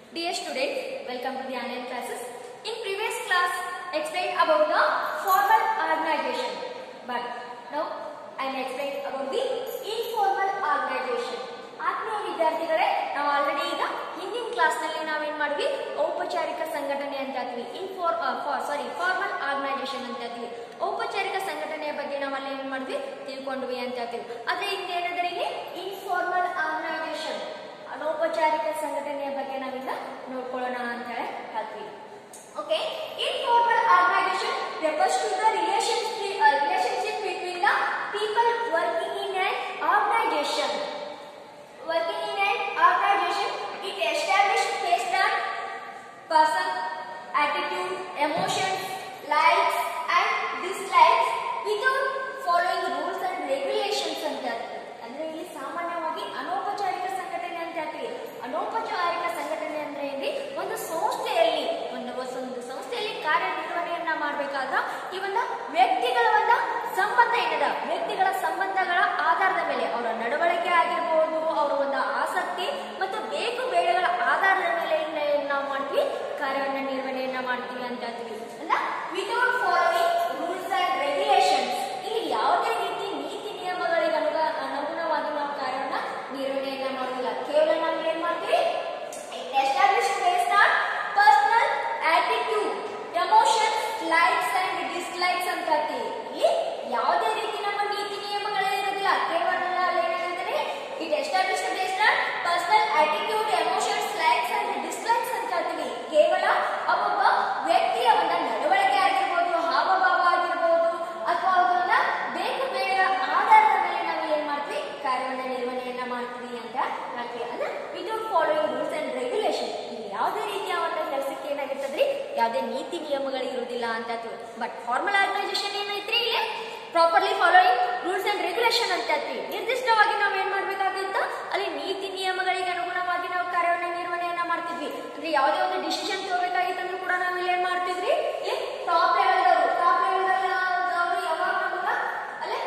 Dear students, welcome to the online classes. In previous class, explained about the formal organization. But now I am explaining about the informal organization. ಆತ್ಮೀಯ ವಿದ್ಯಾರ್ಥಿಗಳೇ ನಾವು already ಈಗ ಹಿಂದಿನ ಕ್ಲಾಸ್ನಲ್ಲಿ ನಾವೇನ್ ಮಾಡಿದ್ವಿ ಔಪಚಾರಿಕ ಸಂಘಟನೆ ಅಂತ ಹೇಳ್ತೀವಿ ಇನ್ಫೋರ್ ಸಾರಿ ಫಾರ್ಮಲ್ ಆರ್ಗನೈಸೇಷನ್ ಅಂತ ಹೇಳ್ತೀವಿ ಔಪಚಾರಿಕ ಸಂಘಟನೆಯ ಬಗ್ಗೆ ನಾವು ಅಲ್ಲಿ ಏನ್ ಮಾಡಿದ್ವಿ ತಿಳ್ಕೊಂಡ್ವಿ ಅಂತ ಹೇಳ್ತೀವಿ ಆದ್ರೆ ಈಗ ಏನಾದ್ರೆ ಇಲ್ಲಿ ಇನ್ಫಾರ್ಮಲ್ ಆರ್ಗನೈಸೇಷನ್ ಅನೌಪಚಾರಿಕ ಸಂಘಟನೆಯ ಬಗ್ಗೆ ನಾವೀಗ ನೋಡ್ಕೊಳ್ಳೋಣ ಅಂತ ಹೇಳಿ ಹೇಳ್ತೀವಿ okay informal organization refers to the relationship uh, relationship between the people working in an organization working in an organization it established based on person attitude emotions likes and dislikes without following rules and regulations ಅಂತ ಹೇಳ್ತೀವಿ. ಅಂದ್ರೆ ಇಲ್ಲಿ ಸಾಮಾನ್ಯವಾಗಿ ಅನೌಪಚಾರಿಕ ಸಂಘಟನೆ ಅಂತ ಹೇಳ್ತೀವಿ ಅನೌಪಚಾರಿಕ ಸಂಘಟನೆ ಅಂದ್ರೆ ಏನ್ರಿ ಒಂದು ಸಂಸ್ಥೆಯಲ್ಲಿ ಒಂದು ಒಂದು ಸಂಸ್ಥೆಯಲ್ಲಿ ಕಾರ್ಯನಿರ್ವಹಣೆಯನ್ನ ಮಾಡಬೇಕಾದ್ರ ಈ ಒಂದು ವ್ಯಕ್ತಿಗಳ ಒಂದು ಸಂಬಂಧ ಏನದ ವ್ಯಕ್ತಿಗಳ ಸಂಬಂಧಗಳ ಆಧಾರದ ಮೇಲೆ ಅವರ ನಡವಳಿಕೆ ಆಗಿರ್ಬೋದು ಅವರ ಒಂದು ಆಸಕ್ತಿ ಮತ್ತು ಬೇಕು ಬೇಡಗಳ ಆಧಾರದ ಮೇಲೆ ಏನ್ ನಾವು ಮಾಡ್ತೀವಿ ಕಾರ್ಯವನ್ನ ನಿರ್ವಹಣೆಯನ್ನ ಮಾಡ್ತೀವಿ ಅಂತ ಹೇಳ್ತೀವಿ ಅಲ್ಲ without following rules and regulations ಇಲ್ಲಿ ಯಾವುದೇ ರೀತಿ ನೀತಿ ನಿಯಮಗಳಿಗೆ ಅನುಗ ಅನುಗುಣವಾಗಿ ನಾವು ಕಾರ್ಯವನ್ನ ನಿರ್ವಹಣೆಯನ್ನ ಮಾಡೋದಿಲ್ಲ ಕೇವಲ ನಾವು ಏನ್ ಮಾಡ್ತೀವಿ establish based on personal attitude emotions likes and dislikes ಅಂತ ಹೇಳ್ತೀವಿ ಇಲ್ಲಿ ಯಾವುದೇ ರೀತಿ ನಮ್ಮ ನೀತಿ ನಿಯಮಗಳೇ ಇರೋದಿಲ್ಲ ಕೇವಲ ಅಲ್ಲಿ ಏನಾಗುತ್ತೆ it establish based on personal attitude emotions likes and dislikes ಅಂತ ಹೇಳ್ತೀವಿ ಕೇವಲ ಒಬ್ಬೊಬ್ಬ ವ್ಯಕ್ತಿಯ ಒಂದು ನಡವಳಿಕೆ ಆಗಿರ್ಬೋದು ಹಾವಭಾವ ಆಗಿರ್ಬೋದು ಅಥವಾ ಅವರನ್ನ ಬೇಕು ಬೇಡ ಆಧಾರದ ಮೇಲೆ ನಾವು ಏನ್ ಮಾಡ್ತೀವಿ ಕಾರ್ಯವನ್ನ ನಿರ್ವಹಣೆಯನ್ನ ಮಾಡ್ತೀವಿ ಅಂತ ಹೇಳ್ತೀವಿ ಅಂದ್ರೆ without following rules and regulation ಇಲ್ಲಿ ಯಾವುದೇ ರೀತಿಯ ಒಂದು ಕೆಲಸಕ್ಕೆ ಏನಾಗಿರ್ತದ್ರಿ ಯಾವುದೇ ನೀತಿ ನಿಯಮಗಳು ಇರುವುದಿಲ್ಲ ಅಂತ ಹೇಳ್ತೀವಿ ಬಟ್ ಫಾರ್ಮಲ್ ಆರ್ಗನೈಸೇಷನ್ ಏನೈತ್ರಿ ಇಲ್ಲಿ properly following rules and regulation ಅಂತ ಹೇಳ್ತೀವಿ ನಿರ್ದಿಷ್ಟವಾಗಿ ನಾವು ಏನ್ ಮಾಡ್ಬೇಕಾಗಿತ್ತು ಅಲ್ಲಿ ನೀತಿ ನಿಯಮಗಳಿಗೆ ಅನುಗುಣವಾಗಿ ನಾವು ಕಾರ್ಯವನ್ನ ನಿರ್ವಹಣೆಯನ್ನ ಮಾಡ್ತಿದ್ವಿ ಅಂದ್ರೆ ಯಾವುದೇ ಒಂದು ಡಿಸಿಷನ್ ತಗೋಬೇಕಾಗಿತ್ತಂದ್ರೂ ಕೂಡ ನಾವು ಇಲ್ಲಿ ಏನ್ ಮಾಡ್ತಿದ್ವಿ ಇಲ್ಲಿ ಟಾಪ್ ಲೆವೆಲ್ ಟಾಪ್ ಲೆವೆಲ್ ಅವರು ಯಾವಾಗ ನಮಗ ಅಲ್ಲೇ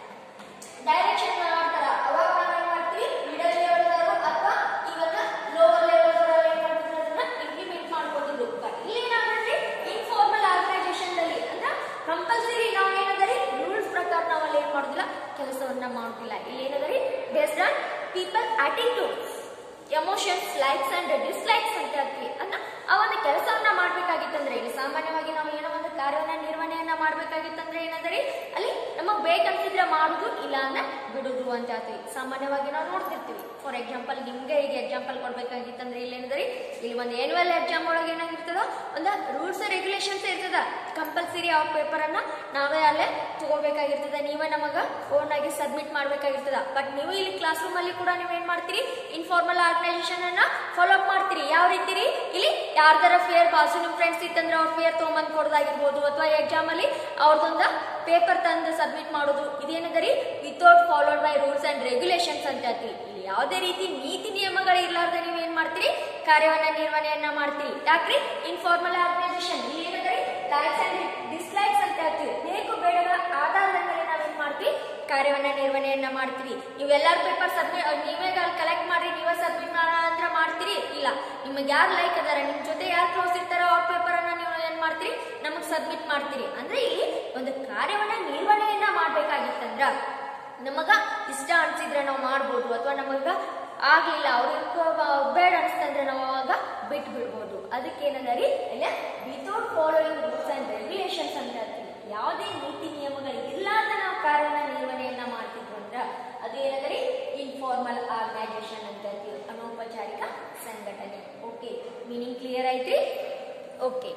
ಡೈರೆಕ್ಷನ್ ಮಾಡ್ತಾರ ಅವಾಗ ನಾವು ಏನ್ ಮಾಡ್ತೀವಿ ಮಿಡಲ್ ಲೆವೆಲ್ ಅಥವಾ ಇವಾಗ ಲೋವರ್ ಲೆವೆಲ್ ಏನ್ ಮಾಡ್ತಿದ್ರು ಅದನ್ನ ಇಂಪ್ಲಿಮೆಂಟ್ ಮಾಡ್ಕೊತಿದ್ರು ಬಟ್ ಇಲ್ಲಿ ಏನಾಗುತ್ತೆ ಇನ್ಫಾರ್ಮಲ್ ಆರ್ಗನೈಸೇಷನ್ ಅಲ್ಲಿ ಅಂದ್ರೆ ಕಂಪಲ್ಸರಿ ನಾವು ಏನದರಿ ರೂಲ್ಸ್ ಪ್ರಕಾರ ನಾವು ಅಲ್ಲಿ ಏನ್ ಮಾಡೋದಿಲ್ಲ ಕೆಲಸವನ್ನ ಮಾಡೋದಿಲ್ಲ ಇಲ್ಲಿ ಏನದರಿ based on people attitudes emotions likes and dislikes ಅಂತ ಹೇಳ್ತೀವಿ ಅಂದ್ರೆ ಆ ಒಂದು ಕೆಲಸವನ್ನ ಮಾಡ್ಬೇಕಾಗಿತ್ತಂದ್ರೆ ಇಲ್ಲಿ ಸಾಮಾನ್ಯವಾಗಿ ನಾವು ಏನೋ ಒಂದು ಕಾರ್ಯವನ್ನ ನಿರ್ವಹಣೆಯನ್ನ ಮಾಡ್ಬೇಕಾಗಿತ್ತಂದ್ರೆ ಏನಂದ್ರೆ ಅಲ್ಲಿ ನಮಗ್ ಬೇಕನ್ಸಿದ್ರೆ ಮಾಡುದು ಇಲ್ಲ ಅಂದ್ರೆ ಬಿಡುದು ಅಂತ ಹೇಳ್ತೀವಿ ಸಾಮಾನ್ಯವಾಗಿ ನಾವು ನೋಡ್ತಿರ್ತೀವಿ ಫಾರ್ ಎಕ್ಸಾಂಪಲ್ ನಿಮ್ಗೆ ಈಗ ಎಕ್ಸಾಂಪಲ್ ಕೊಡ್ಬೇಕಾಗಿತ್ತಂದ್ರೆ ಇಲ್ಲಿ ಏನಂದ್ರೆ ಇಲ್ಲಿ ಒಂದು ಆನ್ಯುವಲ್ ಎಕ್ಸಾಮ್ ಒಳಗೆ ಏನಾಗಿರ್ತದ ಒಂದು ರೂಲ್ಸ್ ರೆಗ್ಯುಲೇಷನ್ಸ್ ಇರ್ತದ ಕಂಪಲ್ಸರಿ ಆ ಪೇಪರ್ ಅನ್ನ ನಾವೇ ಅಲ್ಲೇ ತಗೋಬೇಕಾಗಿರ್ತದ ನೀವೇ ನಮಗ ಓನ್ ಆಗಿ ಸಬ್ಮಿಟ್ ಮಾಡ್ಬೇಕಾಗಿರ್ತದ ಬಟ್ ನೀವು ಇಲ್ಲಿ ಕ್ಲಾಸ್ ರೂಮ್ ಅಲ್ಲಿ ಕೂಡ ನೀವು ಏನ್ ಮಾಡ್ತೀರಿ ಇನ್ಫಾರ್ಮಲ್ ಆರ್ಗನೈಸೇಷನ್ ಅನ್ನ ಫಾಲೋ ಅಪ್ ಮಾಡ್ತೀರಿ ಯಾವ ರೀತಿ ರೀ ಇಲ್ಲಿ ಯಾರ್ದಾರ ಫೇರ್ ಬಾಸು ನಿಮ್ ಫ್ರೆಂಡ್ಸ್ ಇತ್ತಂದ್ರೆ ಅವ್ರ ಫೇರ್ ತೊಗೊಂಬಂದ್ ಕೊಡೋದಾಗಿರ್ಬೋದು ಅಥವಾ ಎಕ್ಸಾಮ್ ಅಲ್ಲಿ ಅವ್ರದೊಂದ ಪೇಪರ್ ತಂದು ಸಬ್ಮಿಟ್ ಮಾಡೋದು ಇದೇನದರಿ without followed by rules and regulations ಅಂತ ಹೇಳ್ತೀವಿ ಇಲ್ಲಿ ಯಾವುದೇ ರೀತಿ ನೀತಿ ನಿಯಮಗಳು ಇರ್ಲಾರ್ದೆ ನೀವು ಏನ್ ಮಾಡ್ತೀರಿ ಕಾರ್ಯವನ್ನ ನಿರ್ವಹಣೆಯನ್ನ ಮಾಡ್ತೀರಿ ಯಾಕ್ರಿ ಇನ್ಫಾರ್ಮಲ್ ಆರ್ಗನೈಸೇಷನ್ ಇಲ್ಲಿ ಏನಂದ್ರೆ ಲೈಕ್ಸ್ ಅಂಡ್ ಡಿಸ್ಲೈಕ್ಸ್ ಅಂತ ಹೇಳ್ತೀವಿ ಬೇಕು ಬೇಡಗಳ ಆಧಾರದ ಮೇಲೆ ನಾವೇನ್ ಮಾಡ್ತೀವಿ ಕಾರ್ಯವನ್ನ ನಿರ್ವಹಣೆಯನ್ನ ಮಾಡ್ತೀವಿ ನೀವೆಲ್ಲಾರ ಪೇಪರ್ ಸಬ್ಮಿಟ್ ನೀವೇ ಕಲೆಕ್ಟ್ ಮಾಡ್ರಿ ನೀವೇ ಸಬ್ಮಿಟ್ ಮಾಡ ಅಂತ ಮಾಡ್ತೀರಿ ಇಲ್ಲ ನಿಮಗೆ ಯಾರು ಲೈಕ್ ಅದಾರ ನಿಮ್ ಜೊತೆ ಯಾರು ಕ್ಲೋಸ್ ಇರ್ತಾರೋ ಅವ್ರ ಪೇಪರ್ ಅನ್ನ ನೀವು ಏನ್ ಮಾಡ್ತೀರಿ ನಮಗ್ ಸಬ್ಮಿಟ್ ಮಾಡ್ತೀರಿ ಅಂದ್ರೆ ಇಲ್ಲಿ ಒಂದು ಕಾರ್ಯವನ್ನ ನಿರ್ವಹಣೆಯನ್ನ ಮಾಡ್ಬೇಕಾಗಿತ್ತಂದ್ರ ನಮಗ ಇಷ್ಟ ಅನ್ಸಿದ್ರೆ ನಾವು ಮಾಡ್ಬೋದು ಅಥವಾ ನಮಗ ಆಗ್ಲಿಲ್ಲ ಅವ್ರಿಗೆ ಬೇಡ ಅನ್ಸ್ತಂದ್ರೆ ನಾವು ಅವಾಗ ಬಿಟ್ಟು ಬಿಡ್ಬೋದು ಅದಕ್ಕೆ ಏನಂದ್ರಿ ಇಲ್ಲ without following rules and regulations ಅಂತ ಹೇಳ್ತೀವಿ ಯಾವುದೇ ನೀತಿ ನಿಯಮಗಳು ಇರ್ಲಾರ್ದ ನಾವು ಕಾರ್ಯವನ್ನ ನಿರ್ವಹಣೆಯನ್ನ ಮಾಡ್ತಿದ್ವು ಅಂದ್ರ ಅದು ಏನಂದ್ರಿ ಇನ್ಫಾರ್ಮಲ್ ಆರ್ಗನೈಸೇಷನ್ ಅಂತ ಹೇಳ್ತೀವಿ ಅನೌಪಚಾರಿಕ ಸಂಘಟನೆ ಓಕೆ ಮೀನಿಂಗ್ ಕ್ಲಿಯರ್ ಐತ್ರಿ okay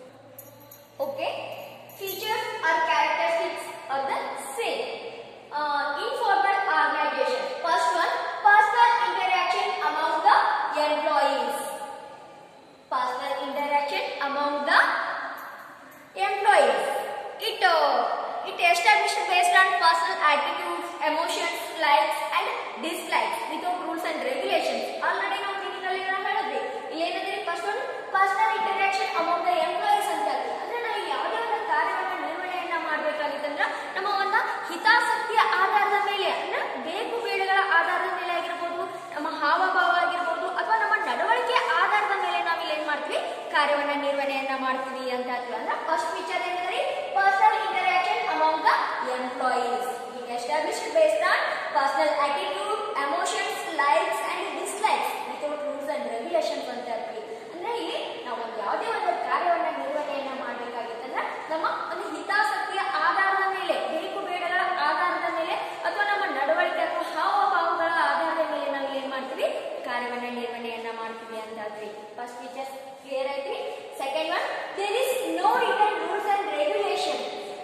okay features are characteristics of the same informal organization. First one, personal interaction among the employees. Personal interaction among the employees. It uh, it established based on personal attitudes, emotions, likes and dislikes without rules and regulations. Already ನಾವು meaning ಅಲ್ಲಿ ನಾವು ಹೇಳಿದ್ವಿ ಇಲ್ಲಿ ಏನಂದ್ರೆ first one personal interaction among the ಮಾಡ್ತೀವಿ ಅಂತ ಹೇಳ್ತೀವಿ ಅಂದ್ರೆ ಫಸ್ಟ್ ಫೀಚರ್ ಏನಂದ್ರೆ personal interaction among the employees established based on personal attitude emotions likes and dislikes without rules and regulations ಅಂತ ಹೇಳ್ತೀವಿ ಅಂದ್ರೆ ಇಲ್ಲಿ ನಾವು ಒಂದು ಯಾವುದೇ ಒಂದು ಕಾರ್ಯವನ್ನ ನಿರ್ವಹಣೆಯನ್ನ ಮಾಡಬೇಕಾಗಿತ್ತಂದ್ರೆ ನಮ್ಮ ಒಂದು ಹಿತಾಸಕ್ತಿಯ ಆಧಾರದ ಮೇಲೆ ಬೇಕು ಬೇಡಗಳ ಆಧಾರದ ಮೇಲೆ ಅಥವಾ ನಮ್ಮ ನಡವಳಿಕೆ ಅಥವಾ ಹಾವಭಾವಗಳ ಆಧಾರದ ಮೇಲೆ ನಾವು ಏನ್ ಮಾಡ್ತೀವಿ ಕಾರ್ಯವನ್ನ ನಿರ್ವಹಣೆಯನ್ನ ಮಾಡ್ತೀವಿ ಅಂತ ಹೇಳ್ತೀವಿ ಫಸ್ಟ್ ಫೀಚರ್ಸ್ ಕ್ಲಿಯರ್ ಐತಿ second one there is no written rules and regulation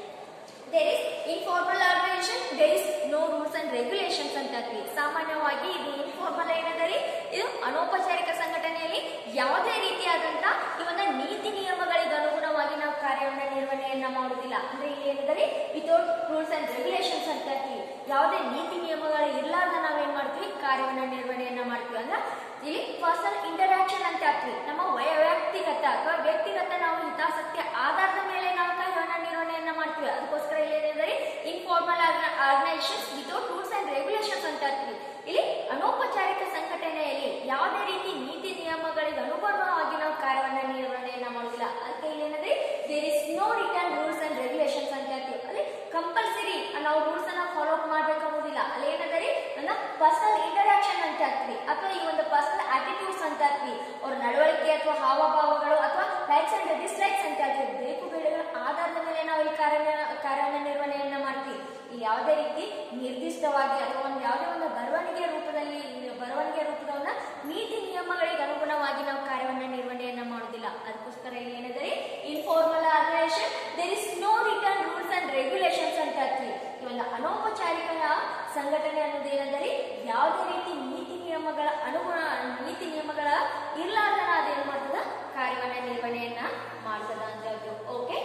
there is informal organization there is no rules and regulations ಅಂತ ಹೇಳ್ತೀವಿ ಸಾಮಾನ್ಯವಾಗಿ ಇದು ಇನ್ಫಾರ್ಮಲ್ ಏನದರಿ ಇದು ಅನೌಪಚಾರಿಕ ಸಂಘಟನೆಯಲ್ಲಿ ಯಾವುದೇ ರೀತಿಯಾದಂತ ಈ ಒಂದು ನೀತಿ ನಿಯಮಗಳಿಗೆ ಅನುಗುಣವಾಗಿ ನಾವು ಕಾರ್ಯವನ್ನ ನಿರ್ವಹಣೆಯನ್ನ ಮಾಡುವುದಿಲ್ಲ ಅಂದ್ರೆ ಇಲ್ಲಿ ಏನದರಿ ವಿತೌಟ್ ರೂಲ್ಸ್ ಅಂಡ್ ರೆಗ್ಯುಲೇಷನ್ಸ್ ಅಂತ ಹೇಳ್ತೀವಿ ಯಾವುದೇ ನೀತಿ ನಿಯಮಗಳು ಇರ್ಲಾರ್ದ ನಾವೇನ್ ಮಾಡ್ತೀವಿ ಕಾರ್ಯವನ್ನ ನಿರ್ವಹಣೆಯನ್ನ ಮಾಡ್ತೀವಿ ಅಂದ್ರೆ ಇಲ್ಲಿ ಪರ್ಸನಲ್ ಇಂಟರಾಕ್ಷನ್ ಅಂತ ಹೇಳ್ತೀವಿ ನಮ್ಮ ವಯ- ವೈಯಕ್ತಿಗತ ಅಥವಾ ವ್ಯಕ್ತಿಗತ ನಾವು ಹಿತಾಸಕ್ತಿಯ ಆಧಾರದ ಮೇಲೆ ನಾವು ಕಾರ್ಯವನ್ನ ನಿರ್ವಹಣೆಯನ್ನ ಮಾಡ್ತೀವಿ ಅದಕ್ಕೋಸ್ಕರ ಇಲ್ಲಿ ಏನಿದೆ informal organizations without rules and regulations ಅಂತ ಹೇಳ್ತೀವಿ ಇಲ್ಲಿ ಅನೌಪಚಾರಿಕ ಸಂಘಟನೆಯಲ್ಲಿ ಯಾವುದೇ ರೀತಿ ನೀತಿ ನಿಯಮಗಳಿಗೆ ಅನುಗುಣವಾಗಿ ನಾವು ಕಾರ್ಯವನ್ನ ನಿರ್ವಹಣೆಯನ್ನ ಮಾಡುವುದಿಲ್ಲ ಅದಕ್ಕೆ ಇಲ್ಲಿ ಏನಂದ್ರೆ there is no written rules and regulations ಅಂತ ಹೇಳ್ತೀವಿ ಅಲ್ಲಿ ಕಂಪಲ್ಸರಿ ನಾವು ರೂಲ್ಸ್ ಅನ್ನ ಫಾಲೋ ಅಪ್ ಮಾಡ್ಬೇಕಾಗುದಿಲ್ಲ ಅಲ್ಲಿ ಏನಂದ್ರೆ ನನ್ನ ಪರ್ಸನಲ್ ಇಂಟರಾಕ್ಷನ್ ಅಂತ ಹೇಳ್ತೀವಿ ಅಥವಾ ಈ ಒಂದು ಪರ್ಸನಲ್ ಆಟಿಟ್ಯೂಡ್ಸ್ ಅಂತ ಹೇಳ್ತೀವಿ ಅವ್ರ ನಡವಳಿಕೆ ಅಥವಾ ಹಾವಭಾವಗಳು ಅಥವಾ ಲೈಕ್ಸ್ ಅಂಡ್ ಡಿಸ್ಲೈಕ್ಸ್ ಅಂತ ಹೇಳ್ತೀವಿ ಬೇಕು ಬೇಡಗಳ ಆಧಾರದ ಮೇಲೆ ನಾವು ಇಲ್ಲಿ ಕಾರ್ಯ ಕಾರ್ಯವನ್ನ ನಿರ್ವಹಣೆಯನ್ನ ಮಾಡ್ತೀವಿ ಇಲ್ಲಿ ಯಾವುದೇ ರೀತಿ ನಿರ್ದಿಷ್ಟವಾಗಿ ಅಥವಾ ಒಂದು ಯಾವುದೇ ಒಂದು ಬರವಣಿಗೆ ರೂಪದಲ್ಲಿ ಬರವಣಿಗೆ ರೂಪದವನ್ನ ನೀತಿ ನಿಯಮಗಳಿಗೆ ಅನುಗುಣವಾಗಿ ನಾವು ಕಾರ್ಯವನ್ನ ನಿರ್ವಹಣೆಯನ್ನ ಮಾಡುವುದಿಲ್ಲ ಅದಕ್ಕೋಸ್ಕರ ಇಲ್ಲಿ ಏನಿದೆ informal organization there is no written rules and regulations ಅಂತ ಹೇಳ್ತೀವಿ ಈ ಒಂದು ಅನೌಪಚಾರಿಕ ಸಂಘಟನೆ ಅನ್ನೋದು ಏನಂದರೆ ಯಾವುದೇ ರೀತಿ ನೀತಿ ನಿಯಮಗಳ ಅನುಗುಣ ನೀತಿ ನಿಯಮಗಳ ಇರ್ಲಾರ್ದನ ಅದೇನ್ ಮಾಡ್ತದ ಕಾರ್ಯವನ್ನ ನಿರ್ವಹಣೆಯನ್ನ ಮಾಡ್ತದ ಅಂತ ಹೇಳ್ತೀವಿ okay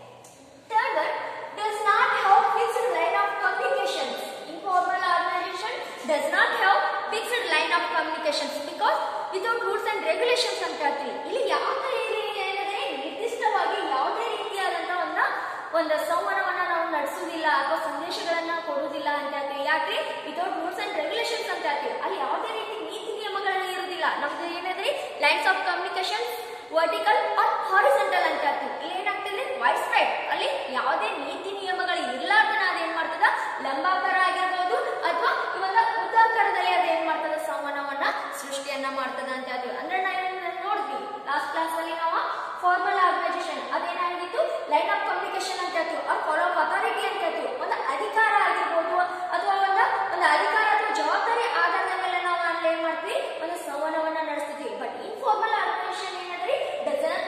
Third one, does not have fixed line of communications. Informal organization does not have fixed line of communications because without rules and regulations ಅಂತ ಹೇಳ್ತೀವಿ ಇಲ್ಲಿ ಯಾವ ಏನಿದೆ ನಿರ್ದಿಷ್ಟವಾಗಿ ಯಾವುದೇ ರೀತಿಯಾದಂತಹ ಒಂದು ಒಂದು ಸಂವಹನವನ್ನ ನಾವು ನಡೆಸುವುದಿಲ್ಲ ಅಥವಾ ಸಂದೇಶಗಳನ್ನ ಕೊಡುವುದಿಲ್ಲ ಅಂತ ಹೇಳ್ತೀವಿ ಯಾಕೆ ವಿತೌಟ್ ರೂಲ್ಸ್ ಅಂಡ್ ರೆಗ್ಯುಲೇಷನ್ಸ್ ಅಂತ ಹೇಳ್ತೀವಿ ಅಲ್ಲಿ ಯಾವುದೇ ರೀತಿ ನೀತಿ ನಿಯಮಗಳಲ್ಲಿ ಇರುವುದಿಲ್ಲ ನಮ್ದು ಏನಾದ್ರಿ lines of communication vertical or horizontal ಅಂತ ಹೇಳ್ತೀವಿ ಇಲ್ಲಿ ಏನಾಗ್ತದೆ ವೈಡ್ ಸ್ಪ್ರೆಡ್ ಅಲ್ಲಿ ಯಾವುದೇ ನೀತಿ ನಿಯಮಗಳು ಇರ್ಲಾರ್ದನ ಅದೇನ್ ಮಾಡ್ತದ ಲಂಬಾಕಾರ ಆಗಿರ್ಬೋದು ಅಥವಾ ಇವಾಗ ಉದ್ದಾಕಾರದಲ್ಲಿ ಅದೇನ್ ಮಾಡ್ತದ ಸಂವಹನವನ್ನ ಸೃಷ್ಟಿಯನ್ನ ಮಾಡ್ತದ ಅಂತ ಹೇಳ್ತೀವಿ ಅಂದ್ರೆ ನಾವು ನೋಡಿದ್ವಿ ಲಾಸ್ಟ್ ಕ್ಲಾಸ್ ಅಲ್ಲಿ ನಾವು ಫಾರ್ಮಲ್ ಆರ್ಗನೈಸೇಷನ್ ಅದೇನಾಗಿತ್ತು ಲೈನ್ ಆಫ್ ಕಮ್ಯುನಿಕೇಶನ್ ಅಂತ ಹೇಳ್ತೀವಿ ಆರ್ ಫಾಲೋ ಆಫ್ ಅಥಾರಿಟಿ ಅಂತ ಹೇಳ್ತೀವಿ ಒಂದು ಅಧಿಕಾರ ಆಗಿರ್ಬೋದು ಅಥವಾ ಒಂದು ಒಂದು ಅಧಿಕಾರ ಅಥವಾ ಜವಾಬ್ದಾರಿ ಆಧಾರದ ಮೇಲೆ ನಾವು ಅಲ್ಲಿ ಏನ್ ಮಾಡ್ತೀವಿ ಒಂದು ಸಂವಹನವನ್ನ ನಡೆಸ್ತೀವಿ ಬಟ್ ಇನ್ಫಾರ್ಮಲ್ ಆರ್ಗನೈಸೇಷನ್ ಏನಂದ್ರೆ doesn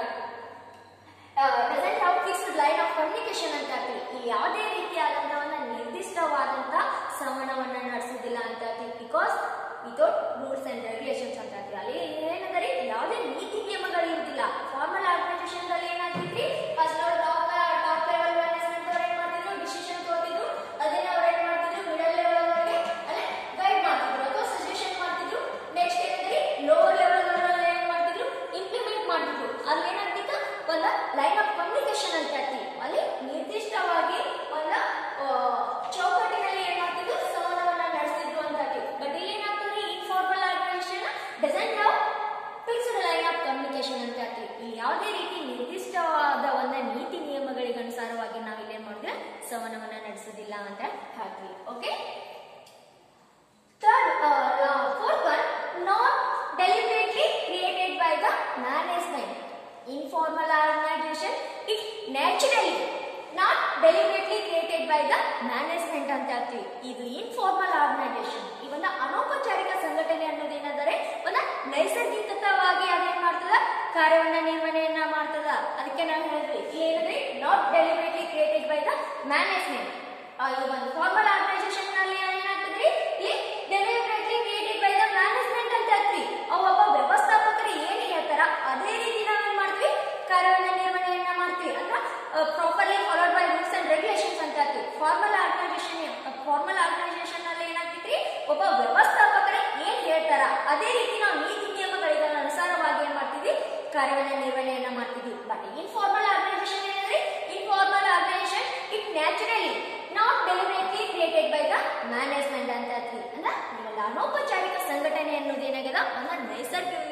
doesn't have fixed line of communication ಅಂತ ಹೇಳ್ತೀವಿ ಇಲ್ಲಿ ಯಾವುದೇ ರೀತಿಯಾದಂತಹ ಒಂದು ನಿರ್ದಿಷ್ಟವಾದಂತ ಸಂವಹನವನ್ನ ನಡೆಸುವುದಿಲ್ಲ ಅಂತ ಹೇಳ್ತೀವಿ because without rules and regulations ಅಂತ ಹೇಳ್ತೀವಿ ಅಲ್ಲಿ ಏನಂದ್ರೆ ಯಾವುದೇ ನೀತಿ ನಿಯಮಗಳು ಇರುವುದಿಲ್ಲ ಫಾರ್ಮಲ್ ಆರ್ಗನೈಸೇಷನ್ ಅಲ್ಲಿ ಏನಾಗ್ತಿದ್ರಿ ಫಸ್ಟ್ ಅವ್ರು ಟಾಪ್ ಟಾಪ್ ಲೆವೆಲ್ ಮ್ಯಾನೇಜ್ಮೆಂಟ್ ಅವ್ರು ಏನ್ ಮಾಡ್ತಿದ್ರು ಡಿಸಿಷನ್ ತಗೋತಿದ್ರು ಅದನ್ನ ಅವ್ರು ಏನ್ ಮಾಡ್ತಿದ್ರು ಮಿಡಲ್ ಲೆವೆಲ್ ಅವರಿಗೆ ಅಲ್ಲೇ ಗೈಡ್ ಮಾಡ್ತಿದ್ರು ಅಥವಾ ಸಜೆಷನ್ ಮಾಡ್ತಿದ್ರು ನೆಕ್ಸ್ಟ್ ಏನಂದ್ರೆ ಲೋವರ್ ಲೆವೆಲ್ ಅವರಲ್ಲಿ ಏನ್ ಮಾಡ್ತಿದ್ರು ಇಂಪ್ಲಿಮೆಂಟ್ ಮಾಡ್ತಿದ್ರು ಅಲ್ಲಿ ಏನಾಗ್ತಿತ್ತು ಒಂದು ಲೈನ್ ಆಫ್ ಕಮ್ಯುನಿಕೇಶನ್ ಅಂತ ಹೇಳ್ತೀವಿ ಅಲ್ಲಿ ನಿರ್ದಿಷ್ಟವಾಗಿ ಒಂದು ಆ, ಚೌಕಟ್ಟಿನಲ್ಲಿ ಏನ್ ಮಾಡ್ತಿದ್ರು ಸಂವಹನವನ್ನ ನಡೆಸ್ತಿದ್ರು ಅಂತ ಹೇಳ್ತೀವಿ ಬಟ್ ಇಲ್ಲಿ ಏನಾಗ್ತದೆ informal organization doesn't have fixed line of communication ಅಂತ ಹೇಳ್ತೀವಿ ಇಲ್ಲಿ ಯಾವುದೇ ರೀತಿ ನಿರ್ದಿಷ್ಟವಾದ ಒಂದು ನೀತಿ ನಿಯಮಗಳಿಗೆ ಅನುಸಾರವಾಗಿ ನಾವು ಇಲ್ಲಿ ಏನ್ ಮಾಡಿದ್ರೆ ಸಂವಹನವನ್ನ ನಡೆಸೋದಿಲ್ಲ ಅಂತ ಹೇಳ್ತೀವಿ okay Third, uh, fourth one, not deliberately created by the management. Informal organization is naturally not deliberately created by the management ಅಂತ ಹೇಳ್ತೀವಿ ಇದು ಇನ್ಫಾರ್ಮಲ್ ಆರ್ಗನೈಸೇಷನ್ ಈ ಒಂದು ಅನೌಪಚಾರಿಕ ಸಂಘಟನೆ ಅನ್ನೋದು ಏನಾದರೆ ಒಂದು ನೈಸರ್ಗಿಕವಾಗಿ ಅದೇನ್ ಮಾಡ್ತದ ಕಾರ್ಯವನ್ನ ನಿರ್ವಹಣೆಯನ್ನ ಮಾಡ್ತದ ಅದಕ್ಕೆ ನಾವು ಹೇಳಿದ್ವಿ ಇಲ್ಲಿ ಏನಂದ್ರೆ not deliberately created by the management ಈ ಒಂದು ಫಾರ್ಮಲ್ ಆರ್ಗನೈಸೇಷನ್ ನಲ್ಲಿ ಏನಾಗ್ತದ್ರಿ ಇಲ್ಲಿ deliberately created by the management ಅಂತ ಹೇಳ್ತೀವಿ ಅವ್ ಒಬ್ಬ ವ್ಯವಸ್ಥಾಪಕರು ಏನ್ ಹೇಳ್ತಾರ ಅದೇ ರೀತಿ ನಾವು ಏನ್ ಮಾಡ್ತೀವಿ ಕಾರ್ಯವನ್ನ ನಿರ್ವಹಣೆಯನ್ನ ಮಾಡ್ತೀವಿ ಅಂದ್ರೆ properly followed by rules and regulations ಅಂತ ಹೇಳ್ತೀವಿ ಫಾರ್ಮಲ್ ಆರ್ಗನೈಸೇಷನ್ ಫಾರ್ಮಲ್ ಆರ್ಗನೈಸೇಷನ್ ನಲ್ಲಿ ಏನಾಗ್ತೈತಿ ಒಬ್ಬ ವ್ಯವಸ್ಥಾಪಕರೇ ಏನ್ ಹೇಳ್ತಾರ ಅದೇ ರೀತಿ ನಾವು ನೀತಿ ನಿಯಮಗಳಿಗೆ ಅನುಸಾರವಾಗಿ ಏನ್ ಮಾಡ್ತೀವಿ ಕಾರ್ಯವನ್ನ ನಿರ್ವಹಣೆಯನ್ನ ಮಾಡ್ತಿದ್ವಿ ಬಟ್ ಇನ್ಫಾರ್ಮಲ್ ಆರ್ಗನೈಸೇಷನ್ ಏನಂದ್ರೆ informal organisation it naturally not deliberately created by the management ಅಂತ ಹೇಳ್ತೀವಿ ಅಂದ್ರೆ ಇವೆಲ್ಲ ಅನೌಪಚಾರಿಕ ಸಂಘಟನೆ ಅನ್ನೋದು ಏನಾಗ್ಯದ ಅಂದ್ರೆ ನೈಸರ್ಗಿಕವಾಗಿ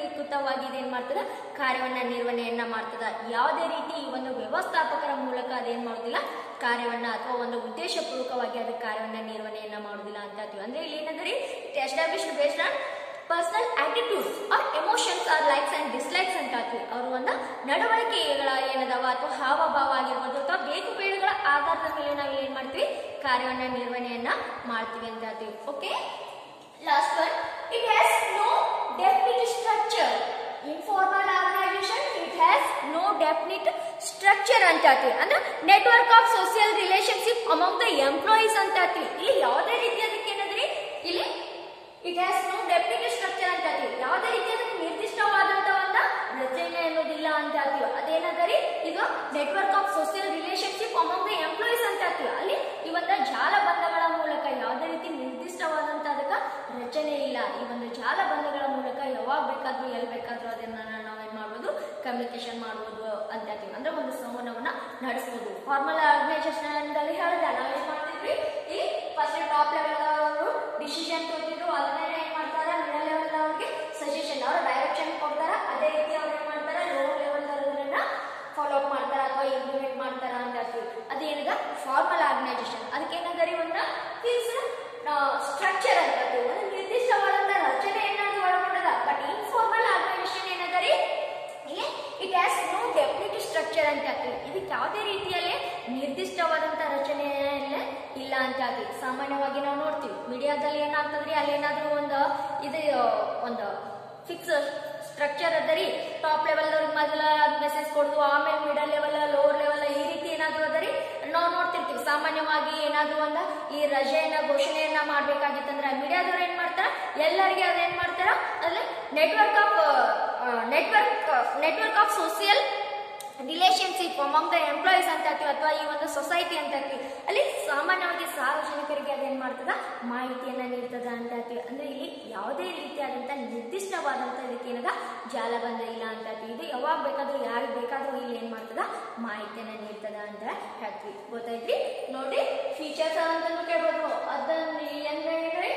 ಸಮನ್ವಯವಾಗಿ ಇದೇನ್ ಮಾಡ್ತದ ಕಾರ್ಯವನ್ನ ನಿರ್ವಹಣೆಯನ್ನ ಮಾಡ್ತದ ಯಾವುದೇ ರೀತಿ ಈ ಒಂದು ವ್ಯವಸ್ಥಾಪಕರ ಮೂಲಕ ಅದೇನ್ ಮಾಡೋದಿಲ್ಲ ಕಾರ್ಯವನ್ನ ಅಥವಾ ಒಂದು ಉದ್ದೇಶಪೂರ್ವಕವಾಗಿ ಅದ ಕಾರ್ಯವನ್ನ ನಿರ್ವಹಣೆಯನ್ನ ಮಾಡೋದಿಲ್ಲ ಅಂತ ಹೇಳ್ತೀವಿ ಅಂದ್ರೆ ಇಲ್ಲಿ ಏನಂದ್ರೆ establish based on personal attitudes are emotions are likes and dislikes ಅಂತ ಹೇಳ್ತೀವಿ ಅವರು ಒಂದು ನಡವಳಿಕೆಗಳ ಏನದಾವ ಅಥವಾ ಹಾವಭಾವ ಆಗಿರ್ಬೋದು ಅಥವಾ ಬೇಕು ಬೇಡಗಳ ಆಧಾರದ ಮೇಲೆ ನಾವು ಏನ್ ಮಾಡ್ತೀವಿ ಕಾರ್ಯವನ್ನ ನಿರ್ವಹಣೆಯನ್ನ ಮಾಡ್ತೀವಿ ಅಂತ ಹೇಳ್ತೀವಿ okay last one it has no definite structure informal organisation it has no definite structure ಅಂತ ಹೇಳ್ತೀವಿ ಅಂದ್ರೆ network of social relationship among the employees ಅಂತ ಹೇಳ್ತೀವಿ ಇಲ್ಲಿ ಯಾವುದೇ ರೀತಿ ಅದಕ್ಕೆ ಏನಂದ್ರಿ ಇಲ್ಲಿ it has no definite structure ಅಂತ ಹೇಳ್ತೀವಿ ಯಾವುದೇ ರೀತಿಯಾದ ನಿರ್ದಿಷ್ಟವಾದಂತಹ ಒಂದು ರಚನೆ ಅನ್ನೋದಿಲ್ಲ ಅಂತ ಹೇಳ್ತೀವಿ ಅದೇನದರಿ ಇದು network of social relationship among the employees ಅಂತ ಹೇಳ್ತೀವಿ ಅಲ್ಲಿ ಈ ಒಂದು ಜಾಲಬಂಧಗಳ ಮೂಲಕ ಯಾವುದೇ ರೀತಿ ನಿರ್ದಿಷ್ಟವಾದಂತ ಅದಕ್ಕೆ ರಚನೆ ಇಲ್ಲ ಈ ಒಂದು ಜಾಲಬಂಧಗಳ ಮೂಲಕ ಯಾವಾಗ ಬೇಕಾದ್ರೂ ಎಲ್ಲಿ ಬೇಕಾದ್ರೂ ಅದನ್ನ ನಾವೇನ್ ಮಾಡ್ಬೋದು ಕಮ್ಯುನಿಕೇಶನ್ ಮಾಡ್ಬೋದು ಅಂತ ಹೇಳ್ತೀವಿ ಅಂದ್ರೆ ಒಂದು ಸಂವಹನವನ್ನ ನಡೆಸಬಹುದು ಫಾರ್ಮಲ್ ಆರ್ಗನೈಸೇಷನ್ ಅಲ್ಲಿ ಹೇಳಿದ ನಾವೇನ್ ಮಾಡ್ತಿದ್ವಿ ಇಲ್ಲಿ ಫಸ್ಟ್ ಟಾಪ್ ಲೆವೆಲ್ ಅವರು ಡಿಸಿಷನ್ ತಗೋತಿದ್ರು ಅದನ್ನ ಏನ್ ಮಾಡ್ತಾರ ಮಿಡಲ್ ಲೆವೆಲ್ ಅವ್ರಿಗೆ ಸಜೆಷನ್ ಅವ್ರ ಡೈರೆಕ್ಷನ್ ಕೊಡ್ತಾರ ಅದೇ ರೀತಿ ಅವ್ರು ಏನ್ ಮಾಡ್ತಾರ ಲೋವರ್ ಲೆವೆಲ್ ಅದನ್ನ ಫಾಲೋ ಅಪ್ ಮಾಡ್ತಾರ ಅಥವಾ ಇಂಪ್ಲಿಮೆಂಟ್ ಮಾಡ್ತಾರ ಅಂತ ಹೇಳ್ತೀವಿ ಅದೇನಿದೆ ಫಾರ್ಮಲ್ ಆರ್ಗನೈಸೇಷನ್ ಅದಕ್ಕೆ ಏನಂದ್ರೆ ಒಂದು ಫಿಕ್ಸ್ ಸ್ಟ್ರಕ್ಚರ್ ಅಂತ ಹೇಳ್ತೀವಿ ಒಂದು ನಿರ್ದಿಷ್ಟವಾದಂತ ರಚನೆಯನ್ನ ಅದು ಒಳಗೊಂಡದ ಬಟ್ ಇನ್ಫಾರ್ಮಲ್ ಆರ್ಗನೈಸೇಷನ್ ಏನದರಿ ಇಲ್ಲಿ it has no definite structure ಅಂತ ಹೇಳ್ತೀವಿ ಇದಕ್ಕೆ ಯಾವುದೇ ರೀತಿಯಲ್ಲಿ ನಿರ್ದಿಷ್ಟವಾದಂತ ರಚನೆ ಇಲ್ಲ ಅಂತ ಹೇಳ್ತೀವಿ ಸಾಮಾನ್ಯವಾಗಿ ನಾವು ನೋಡ್ತೀವಿ ಮೀಡಿಯಾದಲ್ಲಿ ಏನಾಗ್ತದ್ರಿ ಅಲ್ಲಿ ಏನಾದ್ರೂ ಒಂದು ಇದು ಒಂದು ಫಿಕ್ಸ್ ಸ್ಟ್ರಕ್ಚರ್ ಅದರಿ ಟಾಪ್ ಲೆವೆಲ್ ಅವ್ರಿಗೆ ಮೊದಲ ಮೆಸೇಜ್ ಕೊಡುದು ಆಮೇಲೆ ಮಿಡಲ್ ಲೆವೆಲ್ ಲೋವರ್ ಲೆವೆಲ್ ಈ ರೀತಿ ಏನಾದ್ರು ಅದರಿ ನಾವು ನೋಡ್ತಿರ್ತೀವಿ ಸಾಮಾನ್ಯವಾಗಿ ಏನಾದ್ರು ಒಂದು ಈ ರಜೆಯನ್ನ ಘೋಷಣೆಯನ್ನ ಮಾಡ್ಬೇಕಾಗಿತ್ತಂದ್ರೆ ಮೀಡಿಯಾದವ್ರು ಏನ್ ಮಾಡ್ತಾರ ಎಲ್ಲರಿಗೆ ಅದೇನ್ ಮಾಡ್ತಾರ ಅಲ್ಲಿ network of network network of social relationship among the employees ಅಂತ ಹೇಳ್ತೀವಿ ಅಥವಾ ಈ ಒಂದು ಸೊಸೈಟಿ ಅಂತ ಹೇಳ್ತೀವಿ ಅಲ್ಲಿ ಸಾಮಾನ್ಯವಾಗಿ ಸಾರ್ವಜನಿಕರಿಗೆ ಅದೇನ್ ಮಾಡ್ತದ ಮಾಹಿತಿಯನ್ನ ನೀಡ್ತದ ಅಂತ ಹೇಳ್ತೀವಿ ಅಂದ್ರೆ ಇಲ್ಲಿ ಯಾವುದೇ ರೀತಿಯಾದಂತ ನಿರ್ದಿಷ್ಟವಾದಂತ ಇದಕ್ಕೆ ಏನದ ಜಾಲಬಂಧ ಇಲ್ಲ ಅಂತ ಹೇಳ್ತೀವಿ ಇದು ಯಾವಾಗ ಬೇಕಾದ್ರೂ ಯಾರಿಗೆ ಬೇಕಾದ್ರೂ ಇಲ್ಲಿ ಏನ್ ಮಾಡ್ತದ ಮಾಹಿತಿಯನ್ನ ನೀಡ್ತದ ಅಂತ ಹೇಳ್ತೀವಿ ಗೊತ್ತಾಯ್ತ್ರಿ ನೋಡಿ ಫೀಚರ್ಸ್ ಅಂತಲೂ ಕೇಳ್ಬೋದು ಅದನ್ನ ಅಂದ್ರೆ ಏನ್ರಿ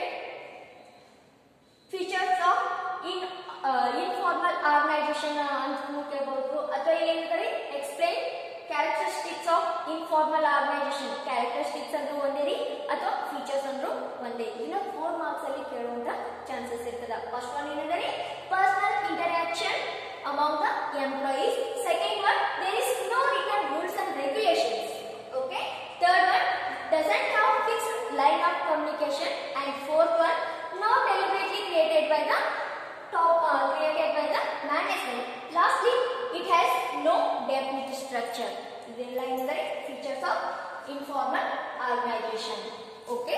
features of in informal organisation ಅಂತ ಕೇಳ್ಬೋದು ಅಥವಾ ಏನಂತಾರೆ explain characteristics of informal organisation characteristics ಅಂದ್ರೂ ಒಂದೇ ರೀ ಅಥವಾ ಫೀಚರ್ಸ್ ಅಂದ್ರೂ ಒಂದೇ ಇದನ್ನ ಫೋರ್ ಮಾರ್ಕ್ಸ್ ಅಲ್ಲಿ ಕೇಳುವಂತ ಚಾನ್ಸಸ್ ಇರ್ತದ ಫಸ್ಟ್ ಒನ್ ಏನಂದ್ರೆ personal interaction among the employees second one there is no written rules and regulations okay third one doesn't have fixed line of communication and fourth one not deliberately created by the top uh, created by the management lastly it has no definite structure ಇದೆಲ್ಲ ಎಂದರೆ features of informal organization okay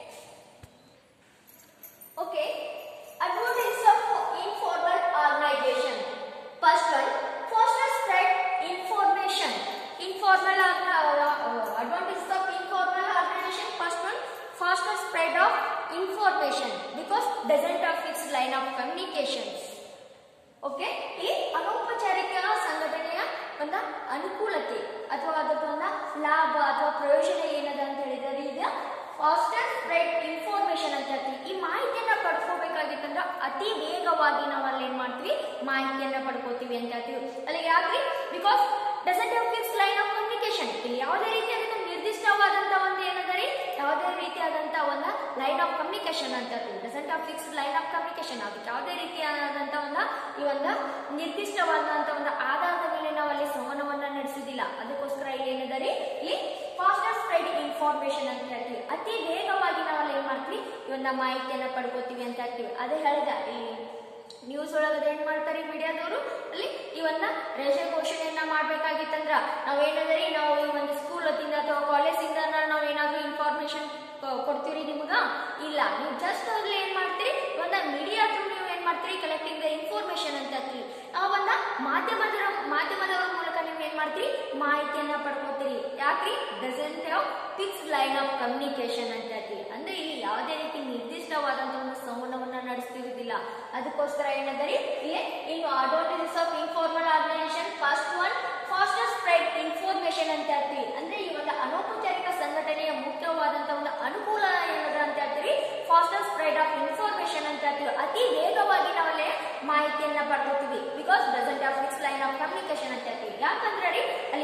okay advantages of informal organization first one foster spread information informal orga- uh, advantages of informal organization first one faster spread of information because doesn't have fixed line of communications okay ಈ ಅನೌಪಚಾರಿಕ ಸಂಘಟನೆಯ ಒಂದು ಅನುಕೂಲತೆ ಅಥವಾ ಅದಕ್ಕೆ ಒಂದು ಲಾಭ ಅಥವಾ ಪ್ರಯೋಜನ ಏನದ ಅಂತ ಹೇಳಿದ್ರೆ ಈಗ ಫಾಸ್ಟರ್ ಸ್ಪ್ರೆಡ್ ಇನ್ಫಾರ್ಮೇಶನ್ ಅಂತ ಹೇಳ್ತೀವಿ ಈ ಮಾಹಿತಿಯನ್ನ ಪಡ್ಕೋಬೇಕಾಗಿತ್ತಂದ್ರೆ ಅತಿ ವೇಗವಾಗಿ ನಾವು ಅಲ್ಲಿ ಏನ್ ಮಾಡ್ತೀವಿ ಮಾಹಿತಿಯನ್ನ ಪಡ್ಕೋತೀವಿ ಅಂತ ಹೇಳ್ತೀವಿ ಅಲ್ಲಿ ಯಾಕ್ರಿ because doesn't have fix line of communication ಇಲ್ಲಿ ಯಾವುದೇ ರೀತಿಯಾದಂತ ನಿರ್ದಿಷ್ಟವಾದಂತ ಒಂದು ಏನದರಿ ಯಾವುದೇ ರೀತಿಯಾದಂತ ಒಂದು ಲೈನ್ ಆಫ್ ಕಮ್ಯುನಿಕೇಶನ್ ಅಂತ ಹೇಳ್ತೀವಿ doesn't have fix line of communication ಅದಕ್ಕೆ ಯಾವುದೇ ರೀತಿಯಾದಂತ ಒಂದು ಈ ಒಂದು ನಿರ್ದಿಷ್ಟವಾದಂತ ಒಂದು ಆಧಾರದ ಮೇಲೆ ನಾವು ಅಲ್ಲಿ ಸಂವಹನವನ್ನ ನಡೆಸಿದಿಲ್ಲ ಅದಕ್ಕೋಸ್ಕರ ಇಲ್ಲಿ ಏನದರಿ ಇಲ್ಲಿ ಫಾಸ್ಟರ್ ಸ್ಪ್ರೆಡ್ ಇನ್ಫಾರ್ಮೇಶನ್ ಅಂತ ಹೇಳ್ತೀವಿ ಅತಿ ವೇಗವಾಗಿ ನಾವು ಅಲ್ಲಿ ಏನ್ ಮಾಡ್ತೀವಿ ಈ ಒಂದು ಮಾಹಿತಿಯನ್ನ ಪಡ್ಕೋತೀವಿ ಅಂತ ಹೇಳ್ತೀವಿ ಅದೇ ಹೇಳಿದ ಈ ನ್ಯೂಸ್ ಒಳಗಡೆ ಏನ್ ಮಾಡ್ತಾರೆ ಮೀಡಿಯಾದವರು ಅಲ್ಲಿ ಇವನ್ನ ರಜೆ ಘೋಷಣೆಯನ್ನ ಮಾಡ್ಬೇಕಾಗಿತ್ತಂದ್ರ ನಾವೇನಂದ್ರೆ ನಾವು ಈ ಒಂದು ಸ್ಕೂಲ್ ವತಿಯಿಂದ ಅಥವಾ ಕಾಲೇಜಿಂದ ನಾವು ಏನಾದ್ರೂ ಇನ್ಫಾರ್ಮೇಶನ್ ಕೊಡ್ತೀರಿ ನಿಮ್ಗ ಇಲ್ಲ ನೀವು ಜಸ್ಟ್ ಅಲ್ಲಿ ಏನ್ ಮಾಡ್ತೀರಿ ಒಂದ ಮೀಡಿಯಾ ಥ್ರೂ ನೀವು ಏನ್ ಮಾಡ್ತೀರಿ ಕಲೆಕ್ಟಿಂಗ್ ದ ಇನ್ಫಾರ್ಮೇಶನ್ ಅಂತ ಹೇಳ್ತೀರಿ ಆ ಒಂದ ಮಾಧ್ಯಮದ ಮಾಧ್ಯಮದವರ ಮೂಲಕ ನೀವು ಏನ್ ಮಾಡ್ತೀರಿ ಮಾಹಿತಿಯನ್ನ ಪಡ್ಕೋತೀರಿ ಯಾಕ್ರಿ doesn't have fix line of communication ಅಂತ ಹೇಳ್ತೀವಿ ಅಂದ್ರೆ ಇಲ್ಲಿ ಯಾವುದೇ ರೀತಿ ನಿರ್ದಿಷ್ಟವಾದಂತಹ ಒಂದು ಸಂವಹನವನ್ನ ನಡೆಸ್ತಿರುವುದಿಲ್ಲ ಅದಕ್ಕೋಸ್ಕರ ಏನಂದರೆ ಇಲ್ಲಿ ಇನ್ನು advantages of informal organisation first one faster spread information ಅಂತ ಹೇಳ್ತೀವಿ ಅಂದ್ರೆ ಈ ಒಂದು ಅನೌಪಚಾರಿಕ ಸಂಘಟನೆಯ ಮುಖ್ಯವಾದಂತಹ ಒಂದು ಅನುಕೂಲ ಏನದ ಅಂತ ಹೇಳ್ತೀವಿ ಫಾಸ್ಟರ್ ಸ್ಪ್ರೆಡ್ ಆಫ್ ಇನ್ಫಾರ್ಮೇಶನ್ ಅಂತ ಹೇಳ್ತೀವಿ ಅತಿ ವೇಗವಾಗಿ ನಾವಲ್ಲಿ ಮಾಹಿತಿಯನ್ನ ಪಡ್ಕೋತೀವಿ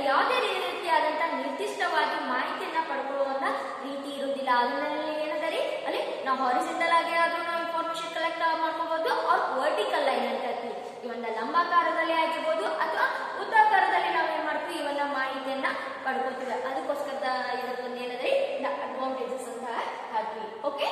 ಯಾವುದೇ ರೀತಿಯಾದಂತಹ ನಿರ್ದಿಷ್ಟವಾಗಿ ಮಾಹಿತಿಯನ್ನ ಪಡ್ಕೊಳ್ಳುವಂತ ರೀತಿ ಇರುವುದಿಲ್ಲ ಅದರಲ್ಲಿ ಏನದರಿ ಅಲ್ಲಿ ನಾವು ಹಾರಿಸಿಂಟಲ್ ಆಗಿ ಆದ್ರೂ ನಾವು ಇನ್ಫಾರ್ಮೇಶನ್ ಕಲೆಕ್ಟ್ ಮಾಡ್ಕೋಬಹುದು ಅವ್ರ ವರ್ಟಿಕಲ್ ಲೈನ್ ಅಂತ ಹೇಳ್ತೀವಿ ಇವನ್ನ ಲಂಬಾಕಾರದಲ್ಲಿ ಆಗಿರ್ಬೋದು ಅಥವಾ ಉದ್ದಾಕಾರದಲ್ಲಿ ನಾವು ಏನ್ ಮಾಡ್ತೀವಿ ಇವನ್ನ ಮಾಹಿತಿಯನ್ನ ಪಡ್ಕೊತೀವಿ ಅದಕ್ಕೋಸ್ಕರ ಇದಕ್ಕೊಂದು ಏನದ್ರಿ ಅಡ್ವಾಂಟೇಜಸ್ ಅಂತ ಹೇಳ್ತೀವಿ okay